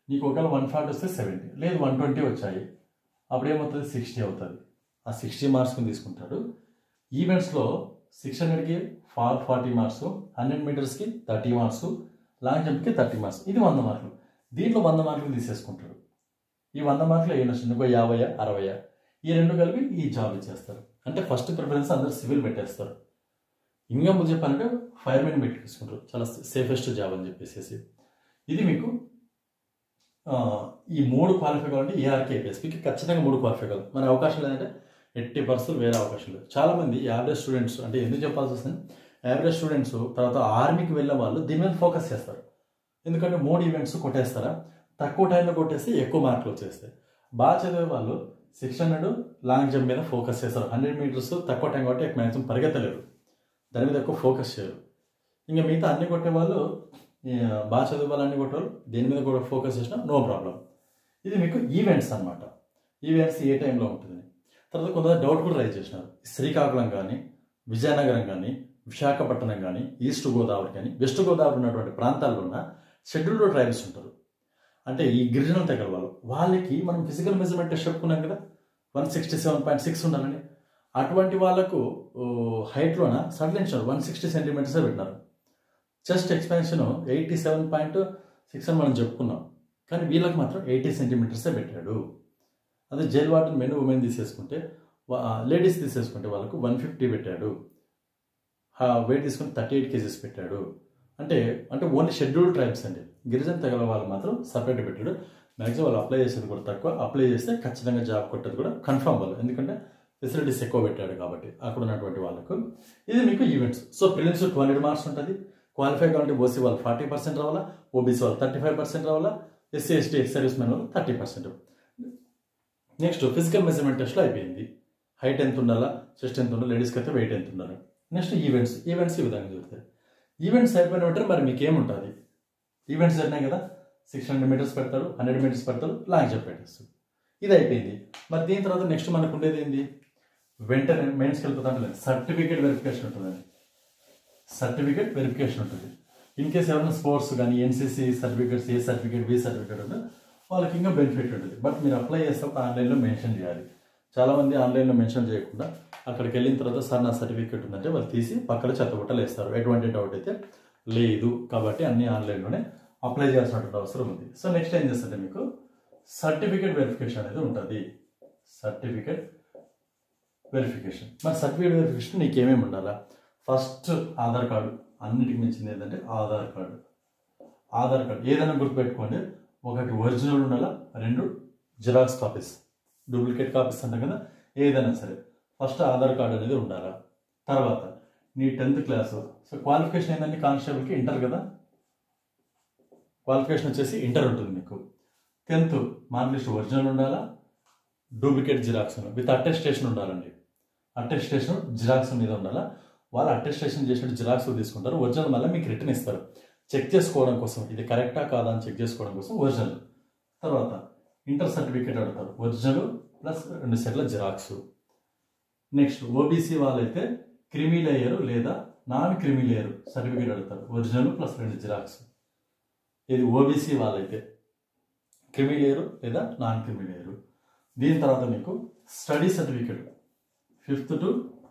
నీకు ఒకవేళ వన్ ఫార్టీ వస్తే సెవెంటీ లేదు వన్ ట్వంటీ వచ్చాయి అప్పుడు ఏమవుతుంది సిక్స్టీ అవుతుంది ఆ సిక్స్టీ మార్క్స్ని తీసుకుంటాడు ఈవెంట్స్లో సిక్స్ హండ్రెడ్కి ఫార్ ఫార్టీ మార్క్స్ హండ్రెడ్ మీటర్స్కి థర్టీ మార్క్స్ లాంగ్ జంప్కి థర్టీ మార్క్స్ ఇది వంద మార్కులు దీంట్లో వంద మార్కులు తీసేసుకుంటాడు ఈ వంద మార్కులు ఏం వస్తుంది ఇంకో యాభై అరవై ఈ రెండు కలిపి ఈ జాబ్ ఇచ్చేస్తారు అంటే ఫస్ట్ ప్రిఫరెన్స్ అందరు సివిల్ పెట్టేస్తారు ఇంకా ముందు చెప్పాలంటే ఫైర్మెన్ పెట్టేసుకుంటారు చాలా సేఫెస్ట్ జాబ్ అని చెప్పేసి ఇది మీకు ఆ, ఈ మూడు క్వాలిఫై కావాలంటే ఏఆర్కే ఏపీఎస్పీకి ఖచ్చితంగా మూడు క్వాలిఫై కావాలి మన అవకాశం లేదంటే ఎట్టి పర్సెంట్ వేరే అవకాశం లేదు చాలామంది యావరేజ్ స్టూడెంట్స్ అంటే ఎందుకు చెప్పాల్సి వస్తుంది యావరేజ్ స్టూడెంట్స్ తర్వాత ఆర్మీకి వెళ్ళే వాళ్ళు దీని మీద ఫోకస్ చేస్తారు ఎందుకంటే మూడు ఈవెంట్స్ కొట్టేస్తారా తక్కువ టైంలో కొట్టేస్తే ఎక్కువ మార్కులు వచ్చేస్తాయి బాగా చదివే వాళ్ళు సిక్స్ హండ్రెడ్ లాంగ్ జంప్ మీద ఫోకస్ చేస్తారు హండ్రెడ్ మీటర్స్ తక్కువ టైం కాబట్టి మ్యాక్సిమం పరిగెత్తలేరు దాని మీద ఎక్కువ ఫోకస్ చేయరు ఇంకా మిగతా అన్ని కొట్టే వాళ్ళు ఈ, బాగా చదివే వాళ్ళు అన్ని కొట్టేవాళ్ళు దేని మీద కూడా ఫోకస్ చేసినా నో ప్రాబ్లం ఇది మీకు ఈవెంట్స్ అన్నమాట ఈవెంట్స్ ఏ టైంలో ఉంటుంది తర్వాత కొంతమంది డౌట్ కూడా రైజ్ చేసినారు శ్రీకాకుళం కానీ విజయనగరం కానీ విశాఖపట్నం కానీ ఈస్ట్ గోదావరి కానీ వెస్ట్ గోదావరి ఉన్నటువంటి ప్రాంతాల్లో ఉన్న షెడ్యూల్డ్ ట్రైబ్స్ ఉంటారు అంటే ఈ గిరిజన తెగల వాళ్ళు వాళ్ళకి మనం ఫిజికల్ మెజర్మెంట్ టెస్ట్ చెప్పుకున్నాం కదా one sixty seven point six ఉండాలని అటువంటి వాళ్ళకు హైట్లోన సడలించారు వన్ సిక్స్టీ సెంటీమీటర్సే పెట్టినారు chest expansion eighty seven point six అని మనం చెప్పుకున్నాం కానీ వీళ్ళకి మాత్రం ఎయిటీ సెంటీమీటర్సే పెట్టాడు అదే జైల్ వార్డెన్ మెన్ ఉమెన్ తీసేసుకుంటే లేడీస్ తీసేసుకుంటే వాళ్ళకు వన్ ఫిఫ్టీ పెట్టాడు వెయిట్ తీసుకుని థర్టీ ఎయిట్ కేజీస్ పెట్టాడు అంటే అంటే ఓన్లీ షెడ్యూల్ ట్రైబ్స్ అండి గిరిజన తెగల వాళ్ళు మాత్రం సపరేట్ పెట్టాడు మ్యాక్సిమం వాళ్ళు అప్లై చేసేది కూడా తక్కువ అప్లై చేస్తే ఖచ్చితంగా జాబ్ కొట్టేది కూడా కన్ఫర్మ్ వాళ్ళు ఎందుకంటే ఫెసిలిటీస్ ఎక్కువ పెట్టాడు కాబట్టి అక్కడ ఉన్నటువంటి వాళ్ళకు ఇది మీకు events so prelims two hundred marks ఉంటుంది క్వాలిఫై కావాలంటే ఓసీ వాళ్ళు ఫార్టీ పర్సెంట్ రావాలా ఓబీసీ వాళ్ళు థర్టీ ఫైవ్ పర్సెంట్ రావాలా SC ST ex service men వాళ్ళు thirty percent next physical measurement టెస్ట్లో అయిపోయింది హైట్ ఎంత ఉండాలా చెస్ట్ ఎంత ఉండాలి లేడీస్కి అయితే వెయిట్ ఎంత ఉండాలి నెక్స్ట్ ఈవెంట్స్ ఈవెంట్స్ ఈ విధంగా జరుగుతాయి ఈవెంట్స్ అయిపోయిన వెంటనే మరి మీకు ఏముంటుంది ఈవెంట్స్ జరిగినాయి కదా సిక్స్ హండ్రెడ్ మీటర్స్ పెడతారు హండ్రెడ్ మీటర్స్ పెడతారు లాంగ్ జంప్ పెట్టేస్తారు ఇది అయిపోయింది మరి దీని తర్వాత నెక్స్ట్ మనకు ఉండేది ఏంది వెంటనే మెయిన్స్కి వెళ్ళిపోతాం సర్టిఫికేట్ వెరిఫికేషన్ ఉంటుందండి సర్టిఫికేట్ వెరిఫికేషన్ ఉంటుంది ఇన్ కేస్ ఎవరైనా స్పోర్ట్స్ కానీ NCC certificates A certificate B certificate ఉందో వాళ్ళకి ఇంకా బెనిఫిట్ ఉంటుంది బట్ మీరు అప్లై చేసేటప్పుడు ఆన్లైన్లో మెన్షన్ చేయాలి చాలామంది ఆన్లైన్లో మెన్షన్ చేయకుండా అక్కడికి వెళ్ళిన తర్వాత సార్ నా సర్టిఫికేట్ ఉందంటే వాళ్ళు తీసి పక్కన చెత్తబుట్టలు వేస్తారు ఎటువంటి డౌట్ అయితే లేదు కాబట్టి అన్ని ఆన్లైన్లోనే అప్లై చేయాల్సినటువంటి అవసరం ఉంది సో నెక్స్ట్ ఏం చేస్తుంటే మీకు సర్టిఫికేట్ వెరిఫికేషన్ అనేది ఉంటుంది సర్టిఫికేట్ వెరిఫికేషన్ మరి సర్టిఫికేట్ వెరిఫికేషన్ నీకు ఏమేమి ఉండాలా ఫస్ట్ ఆధార్ కార్డు అన్నిటికి మించింది ఏంటంటే ఆధార్ కార్డు ఆధార్ కార్డు ఏదైనా గుర్తుపెట్టుకోండి ఒకటి ఒరిజినల్ ఉండాలా రెండు జిరాక్స్ కాపీస్ డూప్లికేట్ కాపీస్ అంటాం కదా ఏదైనా సరే ఫస్ట్ ఆధార్ కార్డు అనేది ఉండాలా తర్వాత నీ టెన్త్ క్లాస్ సో క్వాలిఫికేషన్ ఏంటంటే కానిస్టేబుల్కి ఇంటర్ కదా క్వాలిఫికేషన్ వచ్చేసి ఇంటర్ ఉంటుంది మీకు టెన్త్ మార్క్ లిస్ట్ ఒరిజినల్ ఉండాలా డూప్లికేట్ జిరాక్స్ విత్ అటెస్టేషన్ ఉండాలండి అటెస్టేషన్ జిరాక్స్ మీద ఉండాలా వాళ్ళు అటెస్టేషన్ చేసిన జిరాక్స్ తీసుకుంటారు ఒరిజినల్ మళ్ళీ మీకు రిటర్న్ ఇస్తారు చెక్ చేసుకోవడం కోసం ఇది కరెక్టా కాదా అని చెక్ చేసుకోవడం కోసం ఒరిజినల్ తర్వాత ఇంటర్ సర్టిఫికేట్ అడుగుతారు ఒరిజినల్ ప్లస్ రెండు సెట్ల జిరాక్స్ నెక్స్ట్ ఓబీసీ వాళ్ళైతే క్రిమి లేయర్ లేదా నాన్ క్రిమి లేయర్ సర్టిఫికేట్ అడుగుతారు ఒరిజినల్ ప్లస్ రెండు జిరాక్స్ ఇది ఓబీసీ వాళ్ళైతే క్రిమి లేయరు లేదా నాన్ క్రిమి లేయరు దీని తర్వాత మీకు study certificate fifth to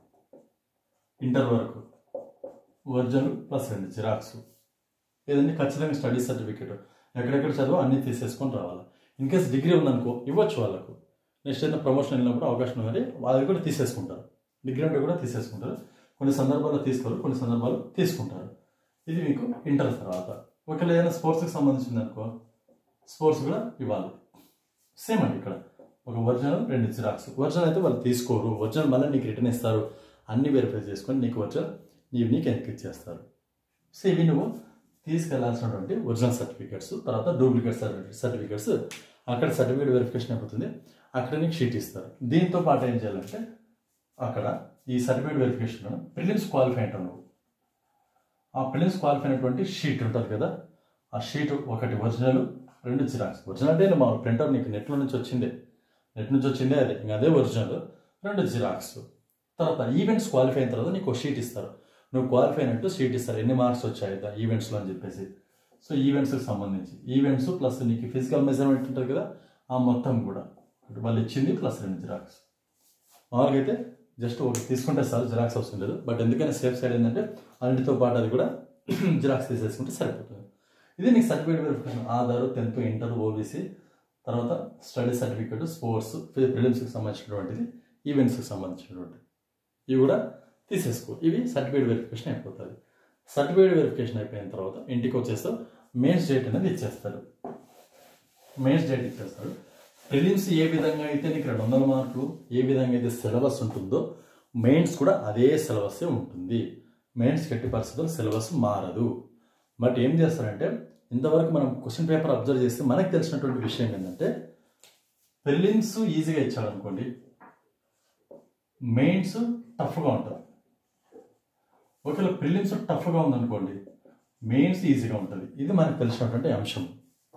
inter వరకు ఒరిజినల్ ప్లస్ రెండు జిరాక్స్ ఏదంటే ఖచ్చితంగా స్టడీ సర్టిఫికేట్ ఎక్కడెక్కడ చదువు అన్నీ తీసేసుకొని రావాలి ఇన్ కేస్ డిగ్రీ ఉందనుకో ఇవ్వచ్చు వాళ్ళకు నెక్స్ట్ ఏదైనా ప్రమోషన్ వెళ్ళినప్పుడు అవకాశం ఉంది వాళ్ళకి కూడా తీసేసుకుంటారు డిగ్రీ ఉంటే కూడా తీసేసుకుంటారు కొన్ని సందర్భాల్లో తీసుకోరు కొన్ని సందర్భాలు తీసుకుంటారు ఇది మీకు ఇంటర్ తర్వాత ఒకవేళ ఏదైనా స్పోర్ట్స్కి సంబంధించింది అనుకో స్పోర్ట్స్ కూడా ఇవ్వాలి సేమ్ అండి ఇక్కడ ఒక ఒరిజినల్ రెండు జిరాక్స్ ఒరిజినల్ అయితే వాళ్ళు తీసుకోరు ఒరిజినల్ మళ్ళీ నీకు రిటర్న్ ఇస్తారు అన్ని వెరిఫై చేసుకొని నీకు ఒరిజినల్ నీవు నీకు వెనక్కి ఇచ్చేస్తారు సో ఇవి నువ్వు తీసుకెళ్లాల్సినటువంటి ఒరిజినల్ సర్టిఫికేట్స్ తర్వాత డూప్లికేట్ సర్టిఫికేట్స్ అక్కడ సర్టిఫికేట్ వెరిఫికేషన్ అయిపోతుంది అక్కడ నీకు షీట్ ఇస్తారు దీంతో పాటు ఏం చేయాలంటే అక్కడ ఈ సర్టిఫికేట్ వెరిఫికేషన్ ప్రిలిమ్స్ క్వాలిఫై అంటావు నువ్వు ఆ ప్రిలిమ్స్ క్వాలిఫై అయినటువంటి షీట్ ఉంటుంది కదా ఆ షీట్ ఒకటి ఒరిజినల్ రెండు జిరాక్స్ ఒరిజినల్ అంటే మా ప్రింటర్ నీకు నెట్లో నుంచి వచ్చిందే నెట్ నుంచి వచ్చిందే అదే ఇంకా అదే ఒరిజినల్ రెండు జిరాక్స్ తర్వాత ఈవెంట్స్ క్వాలిఫై అయిన తర్వాత నీకు ఒక షీట్ ఇస్తారు నువ్వు క్వాలిఫై అయినట్టు షీట్ ఇస్తారు ఎన్ని మార్క్స్ వచ్చాయి ఈవెంట్స్లో అని చెప్పేసి సో ఈవెంట్స్కి సంబంధించి ఈవెంట్స్ ప్లస్ నీకు ఫిజికల్ మెజర్మెంట్ ఉంటుంది కదా ఆ మొత్తం కూడా అంటే వాళ్ళు ఇచ్చింది ప్లస్ రెండు జిరాక్స్ మామూలుగా అయితే జస్ట్ ఒకటి తీసుకుంటే సార్ జిరాక్స్ అవసరం లేదు బట్ ఎందుకని సేఫ్ సైడ్ ఏంటంటే అన్నిటితో పాటు అది కూడా జిరాక్స్ తీసేసుకుంటే సరిపోతుంది ఇది నీకు certificate verification Aadhaar tenth inter OBC తర్వాత స్టడీ సర్టిఫికేట్ స్పోర్ట్స్ ఫిలిమ్స్కి సంబంధించినటువంటిది ఈవెంట్స్కి సంబంధించినటువంటి ఇవి కూడా తీసేసుకో ఇవి సర్టిఫికేట్ వెరిఫికేషన్ అయిపోతుంది సర్టిఫికేట్ వెరిఫికేషన్ అయిపోయిన తర్వాత ఇంటికి వచ్చేస్తే మెయిన్స్ డేట్ అనేది ఇచ్చేస్తారు మెయిన్స్ డేట్ ఇచ్చేస్తారు ప్రిలిమ్స్ ఏ విధంగా అయితే నీకు రెండు వందల మార్కులు ఏ విధంగా అయితే సిలబస్ ఉంటుందో మెయిన్స్ కూడా అదే సిలబస్ ఉంటుంది మెయిన్స్ ఎట్టి పరిస్థితుల్లో సిలబస్ మారదు బట్ ఏం చేస్తారంటే ఇంతవరకు మనం క్వశ్చన్ పేపర్ అబ్జర్వ్ చేస్తే మనకు తెలిసినటువంటి విషయం ఏంటంటే ప్రిలిమ్స్ ఈజీగా ఇచ్చాడు అనుకోండి మెయిన్స్ టఫ్గా ఉంటుంది ఒకవేళ ప్రిలిమ్స్ టఫ్గా ఉందనుకోండి మెయిన్స్ ఈజీగా ఉంటుంది ఇది మనకు తెలిసినటువంటి అంశం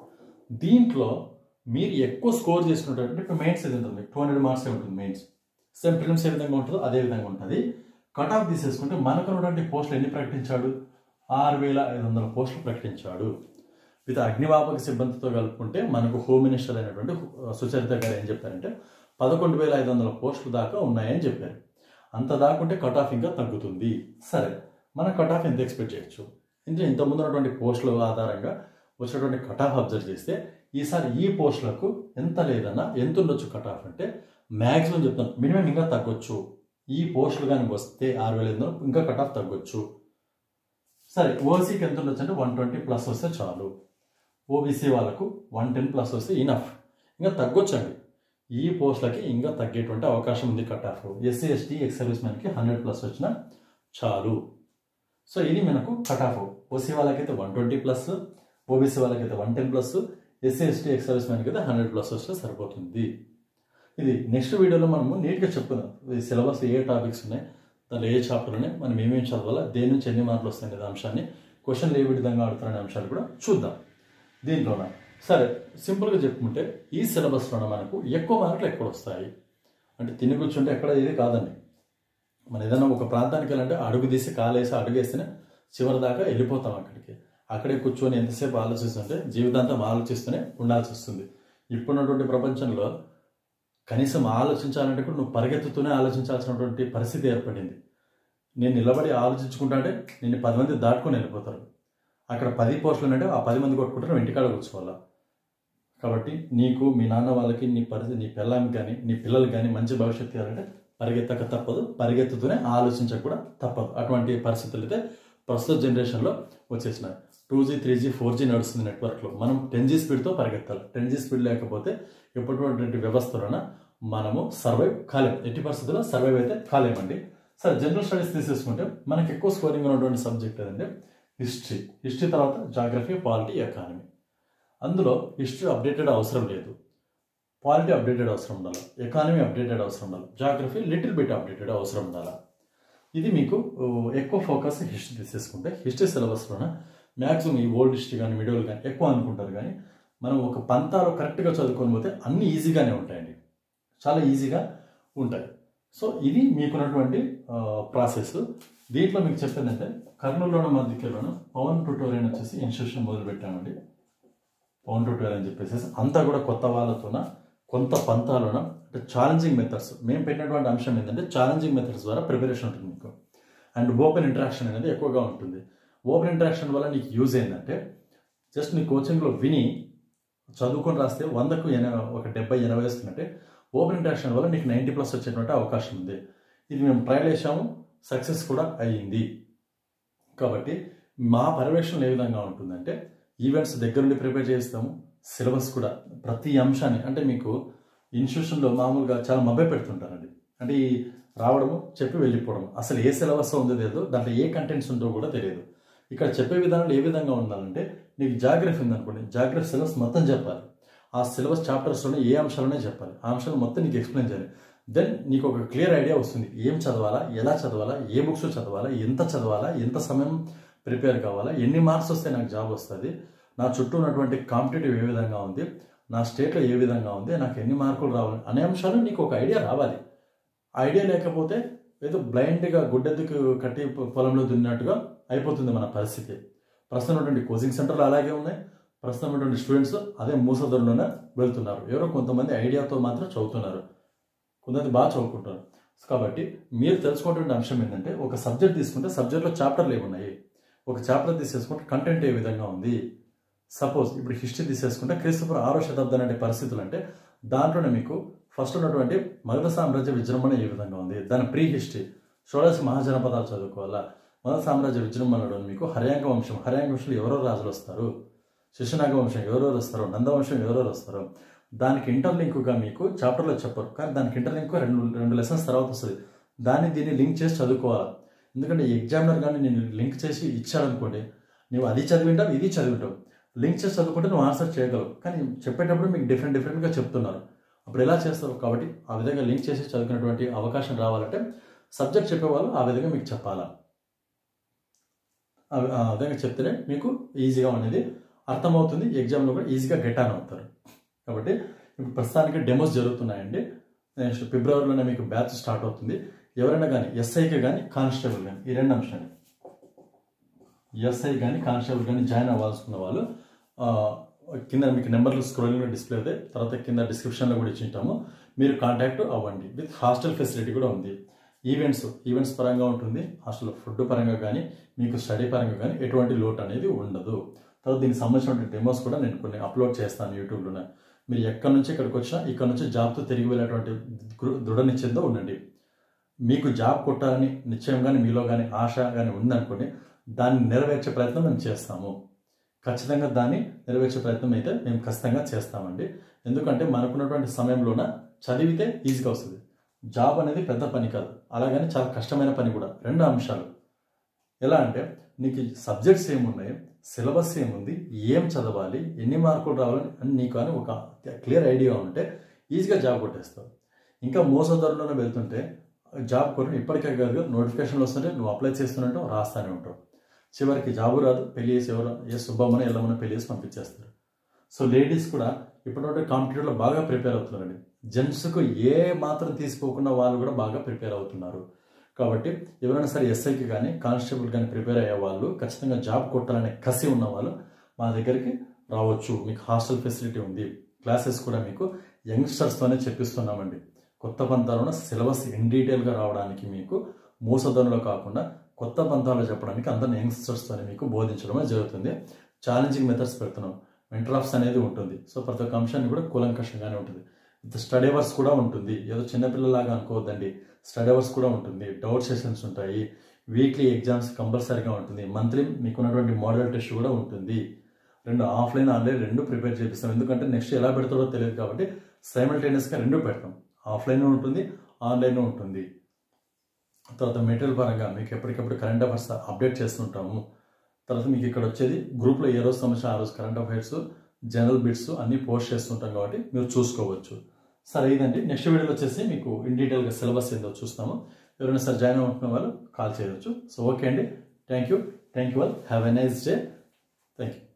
దీంట్లో మీరు ఎక్కువ స్కోర్ చేసుకున్నటువంటి ఇప్పుడు మెయిన్స్ ఏది ఉంటుంది టూ హండ్రెడ్ మార్క్స్ ఉంటుంది మెయిన్స్ సేమ్ ప్రిలిమ్స్ ఏ విధంగా ఉంటుందో అదే విధంగా ఉంటుంది కట్ ఆఫ్ తీసేసుకుంటే మనకు ఉన్నటువంటి పోస్టులు ఎన్ని ప్రకటించాడు ఆరు వేల ఐదు వందల పోస్టులు ప్రకటించాడు విత్ అగ్నివాపక సిబ్బందితో కలుపుకుంటే మనకు హోమ్ మినిస్టర్ అయినటువంటి సుచరిత గారు ఏం చెప్పారంటే పదకొండు వేల ఐదు వందల పోస్టులు దాకా ఉన్నాయని చెప్పారు అంత దాకుంటే కట్ ఆఫ్ ఇంకా తగ్గుతుంది సరే మన కట్ ఆఫ్ ఎంత ఎక్స్పెక్ట్ చేయొచ్చు ఇందులో ఇంతకుముందు ఉన్నటువంటి పోస్టుల ఆధారంగా వచ్చినటువంటి కట్ ఆఫ్ అబ్జర్వ్ చేస్తే ఈసారి ఈ పోస్టులకు ఎంత లేదన్నా ఎంత ఉండొచ్చు కట్ ఆఫ్ అంటే మ్యాక్సిమం చెప్తాను మినిమం ఇంకా తగ్గొచ్చు ఈ పోస్టులు కానీ వస్తే ఆరు వేల ఐదు వందలు ఇంకా కట్ ఆఫ్ తగ్గొచ్చు సరే ఓసీకి ఎంత ఉండొచ్చు అంటే వన్ ట్వంటీ ప్లస్ వస్తే చాలు ఓబీసీ వాళ్ళకు వన్ టెన్ ప్లస్ వస్తే ఇనఫ్ ఇంకా తగ్గొచ్చండి ఈ పోస్టులకి ఇంకా తగ్గేటువంటి అవకాశం ఉంది cut off SC ST ex service మ్యాన్కి హండ్రెడ్ ప్లస్ వచ్చినా చాలు సో ఇది మనకు కట్ ఆఫ్ ఓసీ వాళ్ళకైతే వన్ ట్వంటీ ప్లస్ ఓబీసీ వాళ్ళకైతే one ten plus SC ST ex service మ్యాన్కి అయితే హండ్రెడ్ ప్లస్ వస్తే సరిపోతుంది ఇది నెక్స్ట్ వీడియోలో మనము నీట్గా చెప్పుకుందాం ఈ సిలబస్ ఏ టాపిక్స్ ఉన్నాయి దాంట్లో ఏ చాప్టర్ ఉన్నాయి మనం ఏమేమి చదవాలా దేని నుంచి ఎన్ని మార్కులు వస్తాయి అనే అంశాన్ని క్వశ్చన్లు ఏ విధంగా ఆడుతారనే అంశాలు కూడా చూద్దాం దీంట్లోన సరే సింపుల్గా చెప్పుకుంటే ఈ సిలబస్లోన మనకు ఎక్కువ మార్కులు ఎక్కడ వస్తాయి అంటే తిని కూర్చుంటే ఎక్కడ ఇది కాదండి మనం ఏదైనా ఒక ప్రాంతానికి వెళ్ళాలంటే అడుగు తీసి కాలేసి అడుగేస్తేనే చివరి దాకా వెళ్ళిపోతాం అక్కడికి అక్కడే కూర్చొని ఎంతసేపు ఆలోచిస్తుంటే జీవితాంతం ఆలోచిస్తూనే ఉండాల్సి వస్తుంది ఇప్పుడున్నటువంటి ప్రపంచంలో కనీసం ఆలోచించాలంటే కూడా నువ్వు పరిగెత్తుతూనే ఆలోచించాల్సినటువంటి పరిస్థితి ఏర్పడింది నేను నిలబడి ఆలోచించుకుంటాంటే నేను పది మంది దాటుకొని వెళ్ళిపోతారు అక్కడ పది పోస్టులు అంటే ఆ పది మంది కొట్టుకుంటారు ఇంటికాడ కూర్చోవాలా కాబట్టి నీకు మీ నాన్న వాళ్ళకి నీ పరిస్థితి నీ పిల్లలకి కానీ నీ పిల్లలకి కానీ మంచి భవిష్యత్తు ఇవ్వాలంటే పరిగెత్తక తప్పదు పరిగెత్తుతూనే ఆలోచించక కూడా తప్పదు అటువంటి పరిస్థితులు అయితే ప్రస్తుత జనరేషన్లో వచ్చేసినాయి two G three G four G నడుస్తుంది నెట్వర్క్లో మనం టెన్ జీ స్పీడ్తో పరిగెత్తాలి టెన్ జీ స్పీడ్ లేకపోతే ఎప్పటిటువంటి వ్యవస్థలోన మనము సర్వైవ్ కాలేం ఎట్టి పరిస్థితుల్లో సర్వైవ్ అయితే కాలేమండి సరే జనరల్ స్టడీస్ తీసేసుకుంటే మనకి ఎక్కువ స్కోరింగ్ ఉన్నటువంటి సబ్జెక్ట్ ఏదంటే హిస్టరీ హిస్టరీ తర్వాత జాగ్రఫీ పాలిటీ ఎకానమీ అందులో హిస్టరీ అప్డేటెడ్ అవసరం లేదు పాలిటీ అప్డేటెడ్ అవసరం ఉండాలి ఎకానమీ అప్డేటెడ్ అవసరం ఉండాలి జాగ్రఫీ లిటిల్ బిట్ అప్డేటెడ్ అవసరం ఉండాలి ఇది మీకు ఓ, ఎక్కువ ఫోకస్ హిస్టరీ తీసేసుకుంటే హిస్టరీ సిలబస్లోన మ్యాక్సిమం ఈ ఓల్డ్ హిస్టరీ కానీ మిడిల్ కానీ ఎక్కువ అనుకుంటారు కానీ మనం ఒక పంతాలు కరెక్ట్గా చదువుకొని పోతే అన్ని ఈజీగానే ఉంటాయండి చాలా ఈజీగా ఉంటాయి సో ఇది మీకున్నటువంటి ప్రాసెస్ దీంట్లో మీకు చెప్పేదంటే కర్నూలులోని మా దిక్కులోన పవన్ ట్యూటోరియల్ వచ్చేసి ఇన్స్టిట్యూషన్ మొదలు పెట్టామండి పవన్ ట్యూటోరియల్ అని చెప్పేసి అంతా కూడా కొత్త వాళ్ళతోన కొంత పంతాలోన అంటే ఛాలెంజింగ్ మెథడ్స్ మేము పెట్టినటువంటి అంశం ఏంటంటే ఛాలెంజింగ్ మెథడ్స్ ద్వారా ప్రిపరేషన్ ఉంటుంది మీకు అండ్ ఓపెన్ ఇంటరాక్షన్ అనేది ఎక్కువగా ఉంటుంది ఓపెన్ ఇంటరాక్షన్ వల్ల నీకు యూజ్ ఏంటంటే జస్ట్ నీ కోచింగ్లో విని చదువుకొని రాస్తే వందకు ఎన ఒక డెబ్బై ఎనభై వస్తున్నట్టే ఓపెన్ ఇంటరాక్షన్ వల్ల నీకు నైంటీ ప్లస్ వచ్చేటువంటి అవకాశం ఉంది ఇది మేము ట్రయల్ చేసాము సక్సెస్ కూడా అయ్యింది కాబట్టి మా పర్యవేక్షణ ఏ విధంగా ఉంటుందంటే ఈవెంట్స్ దగ్గరుండి ప్రిపేర్ చేస్తాము సిలబస్ కూడా ప్రతి అంశాన్ని అంటే మీకు ఇన్స్టిట్యూషన్లో మామూలుగా చాలా మభ్య పెడుతుంటారండి అంటే ఈ రావడము చెప్పి వెళ్ళిపోవడం అసలు ఏ సిలబస్ ఉందో తెలియదు దాంట్లో ఏ కంటెంట్స్ ఉందో కూడా తెలియదు ఇక్కడ చెప్పే విధానంలో ఏ విధంగా ఉండాలంటే నీకు జాగ్రఫీ ఉందనుకోండి జాగ్రఫీ సిలబస్ మొత్తం చెప్పాలి ఆ సిలబస్ చాప్టర్స్లోనే ఏ అంశాలనే చెప్పాలి ఆ అంశాలు మొత్తం నీకు ఎక్స్ప్లెయిన్ చేయాలి దెన్ నీకు ఒక క్లియర్ ఐడియా వస్తుంది ఏం చదవాలా ఎలా చదవాలా ఏ బుక్స్ చదవాలా ఎంత చదవాలా ఎంత సమయం ప్రిపేర్ కావాలా ఎన్ని మార్క్స్ వస్తే నాకు జాబ్ వస్తుంది నా చుట్టూ ఉన్నటువంటి కాంపిటేటివ్ ఏ విధంగా ఉంది నా స్టేట్లో ఏ విధంగా ఉంది నాకు ఎన్ని మార్కులు రావాలి అనే అంశాలు నీకు ఒక ఐడియా రావాలి ఐడియా లేకపోతే ఏదో బ్లైండ్గా గుడ్డెద్దుకు కట్టి పొ- పొలంలో దున్నట్టుగా అయిపోతుంది మన పరిస్థితి ప్రస్తుతం ఉన్నటువంటి కోచింగ్ సెంటర్లు అలాగే ఉన్నాయి ప్రస్తుతం ఉన్నటువంటి స్టూడెంట్స్ అదే మూసధరలోనే వెళ్తున్నారు ఎవరో కొంతమంది ఐడియాతో మాత్రం చదువుతున్నారు కొంతమంది బాగా చదువుకుంటారు కాబట్టి మీరు తెలుసుకున్నటువంటి అంశం ఏంటంటే ఒక సబ్జెక్ట్ తీసుకుంటే సబ్జెక్ట్లో చాప్టర్లు ఏమున్నాయి ఒక చాప్టర్ తీసేసుకుంటే కంటెంట్ ఏ విధంగా ఉంది సపోజ్ ఇప్పుడు హిస్టరీ తీసేసుకుంటే క్రీస్తుపురం ఆరో శతాబ్దం అనే పరిస్థితులు అంటే దాంట్లోనే మీకు ఫస్ట్ ఉన్నటువంటి మగధ సామ్రాజ్య విజృంభణ ఏ విధంగా ఉంది దాని ప్రీ హిస్టరీ షోడశ మహాజనపదాలు చదువుకోవాలా మగధ సామ్రాజ్య విజృంభణలో మీకు హర్యాంగ వంశం హర్యాంగ వంశంలో ఎవరో రాజులు వస్తారు శిశునాగ వంశం ఎవరెవరు వస్తారు నందవంశం ఎవరెవరు వస్తారు దానికి ఇంటర్లింక్గా మీకు చాప్టర్లో చెప్పరు కానీ దానికి ఇంటర్లింక్ రెండు రెండు లెసన్స్ తర్వాత వస్తుంది దాన్ని దీన్ని లింక్ చేసి చదువుకోవాలి ఎందుకంటే ఎగ్జామినర్ కానీ నేను లింక్ చేసి ఇచ్చాడనుకోండి నువ్వు అది చదివింటావు ఇది చదివింటావు లింక్ చేసి చదువుకుంటే నువ్వు ఆన్సర్ చేయగలవు కానీ చెప్పేటప్పుడు మీకు డిఫరెంట్ డిఫరెంట్గా చెప్తున్నారు అప్పుడు ఎలా చేస్తారు కాబట్టి ఆ విధంగా లింక్ చేసి చదువుకునేటువంటి అవకాశం రావాలంటే సబ్జెక్ట్ చెప్పేవాళ్ళు ఆ విధంగా మీకు చెప్పాలా ఆ- ఆ విధంగా చెప్తేనే మీకు ఈజీగా అనేది అర్థమవుతుంది ఎగ్జామ్లో కూడా ఈజీగా గెట్ ఆన్ అవుతారు కాబట్టి ఇప్పుడు ప్రస్తుతానికి డెమోస్ జరుగుతున్నాయండి నెక్స్ట్ ఫిబ్రవరిలోనే మీకు బ్యాచ్ స్టార్ట్ అవుతుంది ఎవరైనా కానీ ఎస్ఐకి కానీ కానిస్టేబుల్ కానీ ఈ రెండు అంశాలు ఎస్ఐ కానీ కానిస్టేబుల్ కానీ జాయిన్ అవ్వాల్సుకున్న వాళ్ళు ఆ, కింద మీకు నెంబర్లు స్క్రోలింగ్లో డిస్ప్లే అవుతాయి తర్వాత కింద డిస్క్రిప్షన్లో కూడా ఇచ్చింటాము మీరు కాంటాక్ట్ అవ్వండి విత్ హాస్టల్ ఫెసిలిటీ కూడా ఉంది ఈవెంట్స్ ఈవెంట్స్ పరంగా ఉంటుంది హాస్టల్ ఫుడ్ పరంగా కానీ మీకు స్టడీ పరంగా కానీ ఎటువంటి లోటు అనేది ఉండదు తర్వాత దీనికి సంబంధించిన డెమోస్ కూడా నేను కొన్ని అప్లోడ్ చేస్తాను యూట్యూబ్లోనే మీరు ఎక్కడి నుంచి ఇక్కడికి వచ్చినా ఇక్కడ నుంచి జాబ్తో తిరిగి వెళ్ళేటువంటి దృ- దృఢ నిశ్చయంతో ఉండండి మీకు జాబ్ కొట్టాలని నిశ్చయం కానీ మీలో కానీ ఆశ కానీ ఉందనుకోండి దాన్ని నెరవేర్చే ప్రయత్నం మేము చేస్తాము ఖచ్చితంగా దాన్ని నెరవేర్చే ప్రయత్నం అయితే మేము ఖచ్చితంగా చేస్తామండి ఎందుకంటే మనకున్నటువంటి సమయంలోన చదివితే ఈజీగా వస్తుంది జాబ్ అనేది పెద్ద పని కాదు అలాగని చాలా కష్టమైన పని కూడా రెండు అంశాలు ఎలా అంటే నీకు సబ్జెక్ట్స్ ఏమున్నాయి సిలబస్ ఏముంది ఏం చదవాలి ఎన్ని మార్కులు రావాలని అని నీకు అని ఒక క్లియర్ ఐడియా ఉంటే ఈజీగా జాబ్ కొట్టేస్తావు ఇంకా మోసదారులోనే వెళ్తుంటే జాబ్ కొట్టి ఇప్పటికే కాదు నోటిఫికేషన్లు వస్తుంటే నువ్వు అప్లై చేస్తున్నట్టు రాస్తానే ఉంటావు చివరికి జాబు రాదు పెళ్లి చేసి ఎవరో ఏ సుబ్బమ్మని ఎల్లమ్మని పెళ్లి చేసి పంపించేస్తారు సో లేడీస్ కూడా ఇప్పుడున్న కాంపిటేటివ్లో బాగా ప్రిపేర్ అవుతున్నారండి జెంట్స్కు ఏ మాత్రం తీసుకోకుండా వాళ్ళు కూడా బాగా ప్రిపేర్ అవుతున్నారు కాబట్టి ఎవరైనా సరే ఎస్ఐకి కానీ కానిస్టేబుల్ కానీ ప్రిపేర్ అయ్యే వాళ్ళు ఖచ్చితంగా జాబ్ కొట్టాలనే కసి ఉన్న వాళ్ళు మా దగ్గరికి రావచ్చు మీకు హాస్టల్ ఫెసిలిటీ ఉంది క్లాసెస్ కూడా మీకు యంగ్స్టర్స్తోనే చెప్పిస్తున్నామండి కొత్త పంతాలను సిలబస్ ఇన్ డీటెయిల్గా రావడానికి మీకు మూసధనులో కాకుండా కొత్త పంతాలు చెప్పడానికి అందరిని యంగ్స్టర్స్తోనే మీకు బోధించడమే జరుగుతుంది ఛాలెంజింగ్ మెథడ్స్ పెడుతున్నాం మెంటర్ అనేది ఉంటుంది సో ప్రతి ఒక్క అంశాన్ని కూడా కూలంకషంగానే ఉంటుంది విత్ స్టడీ అవర్స్ కూడా ఉంటుంది ఏదో చిన్నపిల్లలాగా అనుకోవద్దండి స్టడీ అవర్స్ కూడా ఉంటుంది డౌట్ సెషన్స్ ఉంటాయి వీక్లీ ఎగ్జామ్స్ కంపల్సరీగా ఉంటుంది మంత్లీ మీకున్నటువంటి మోడల్ టెస్ట్ కూడా ఉంటుంది రెండు ఆఫ్లైన్ ఆన్లైన్ రెండు ప్రిపేర్ చేపిస్తాం ఎందుకంటే నెక్స్ట్ ఎలా పెడతాడో తెలియదు కాబట్టి సైమల్టేనియస్గా రెండు పెడతాం ఆఫ్లైన్ ఉంటుంది ఆన్లైన్ ఉంటుంది తర్వాత మెటీరియల్ పరంగా మీకు ఎప్పటికప్పుడు కరెంట్ అఫైర్స్ అప్డేట్ చేస్తుంటాము తర్వాత మీకు ఇక్కడ వచ్చేది గ్రూప్లో ఏ రోజు సంబంధించిన ఆ రోజు కరెంట్ అఫైర్స్ జనరల్ బిట్స్ అన్ని పోస్ట్ చేస్తుంటాం కాబట్టి మీరు చూసుకోవచ్చు సరే ఇదండి నెక్స్ట్ వీడియోలో వచ్చేసి మీకు ఇన్ డీటెయిల్గా సిలబస్ ఏందో చూస్తాము ఎవరైనా సరే జాయిన్ అవుతున్న వాళ్ళు కాల్ చేయవచ్చు సో ఓకే అండి thank you thank you all have a nice day thank you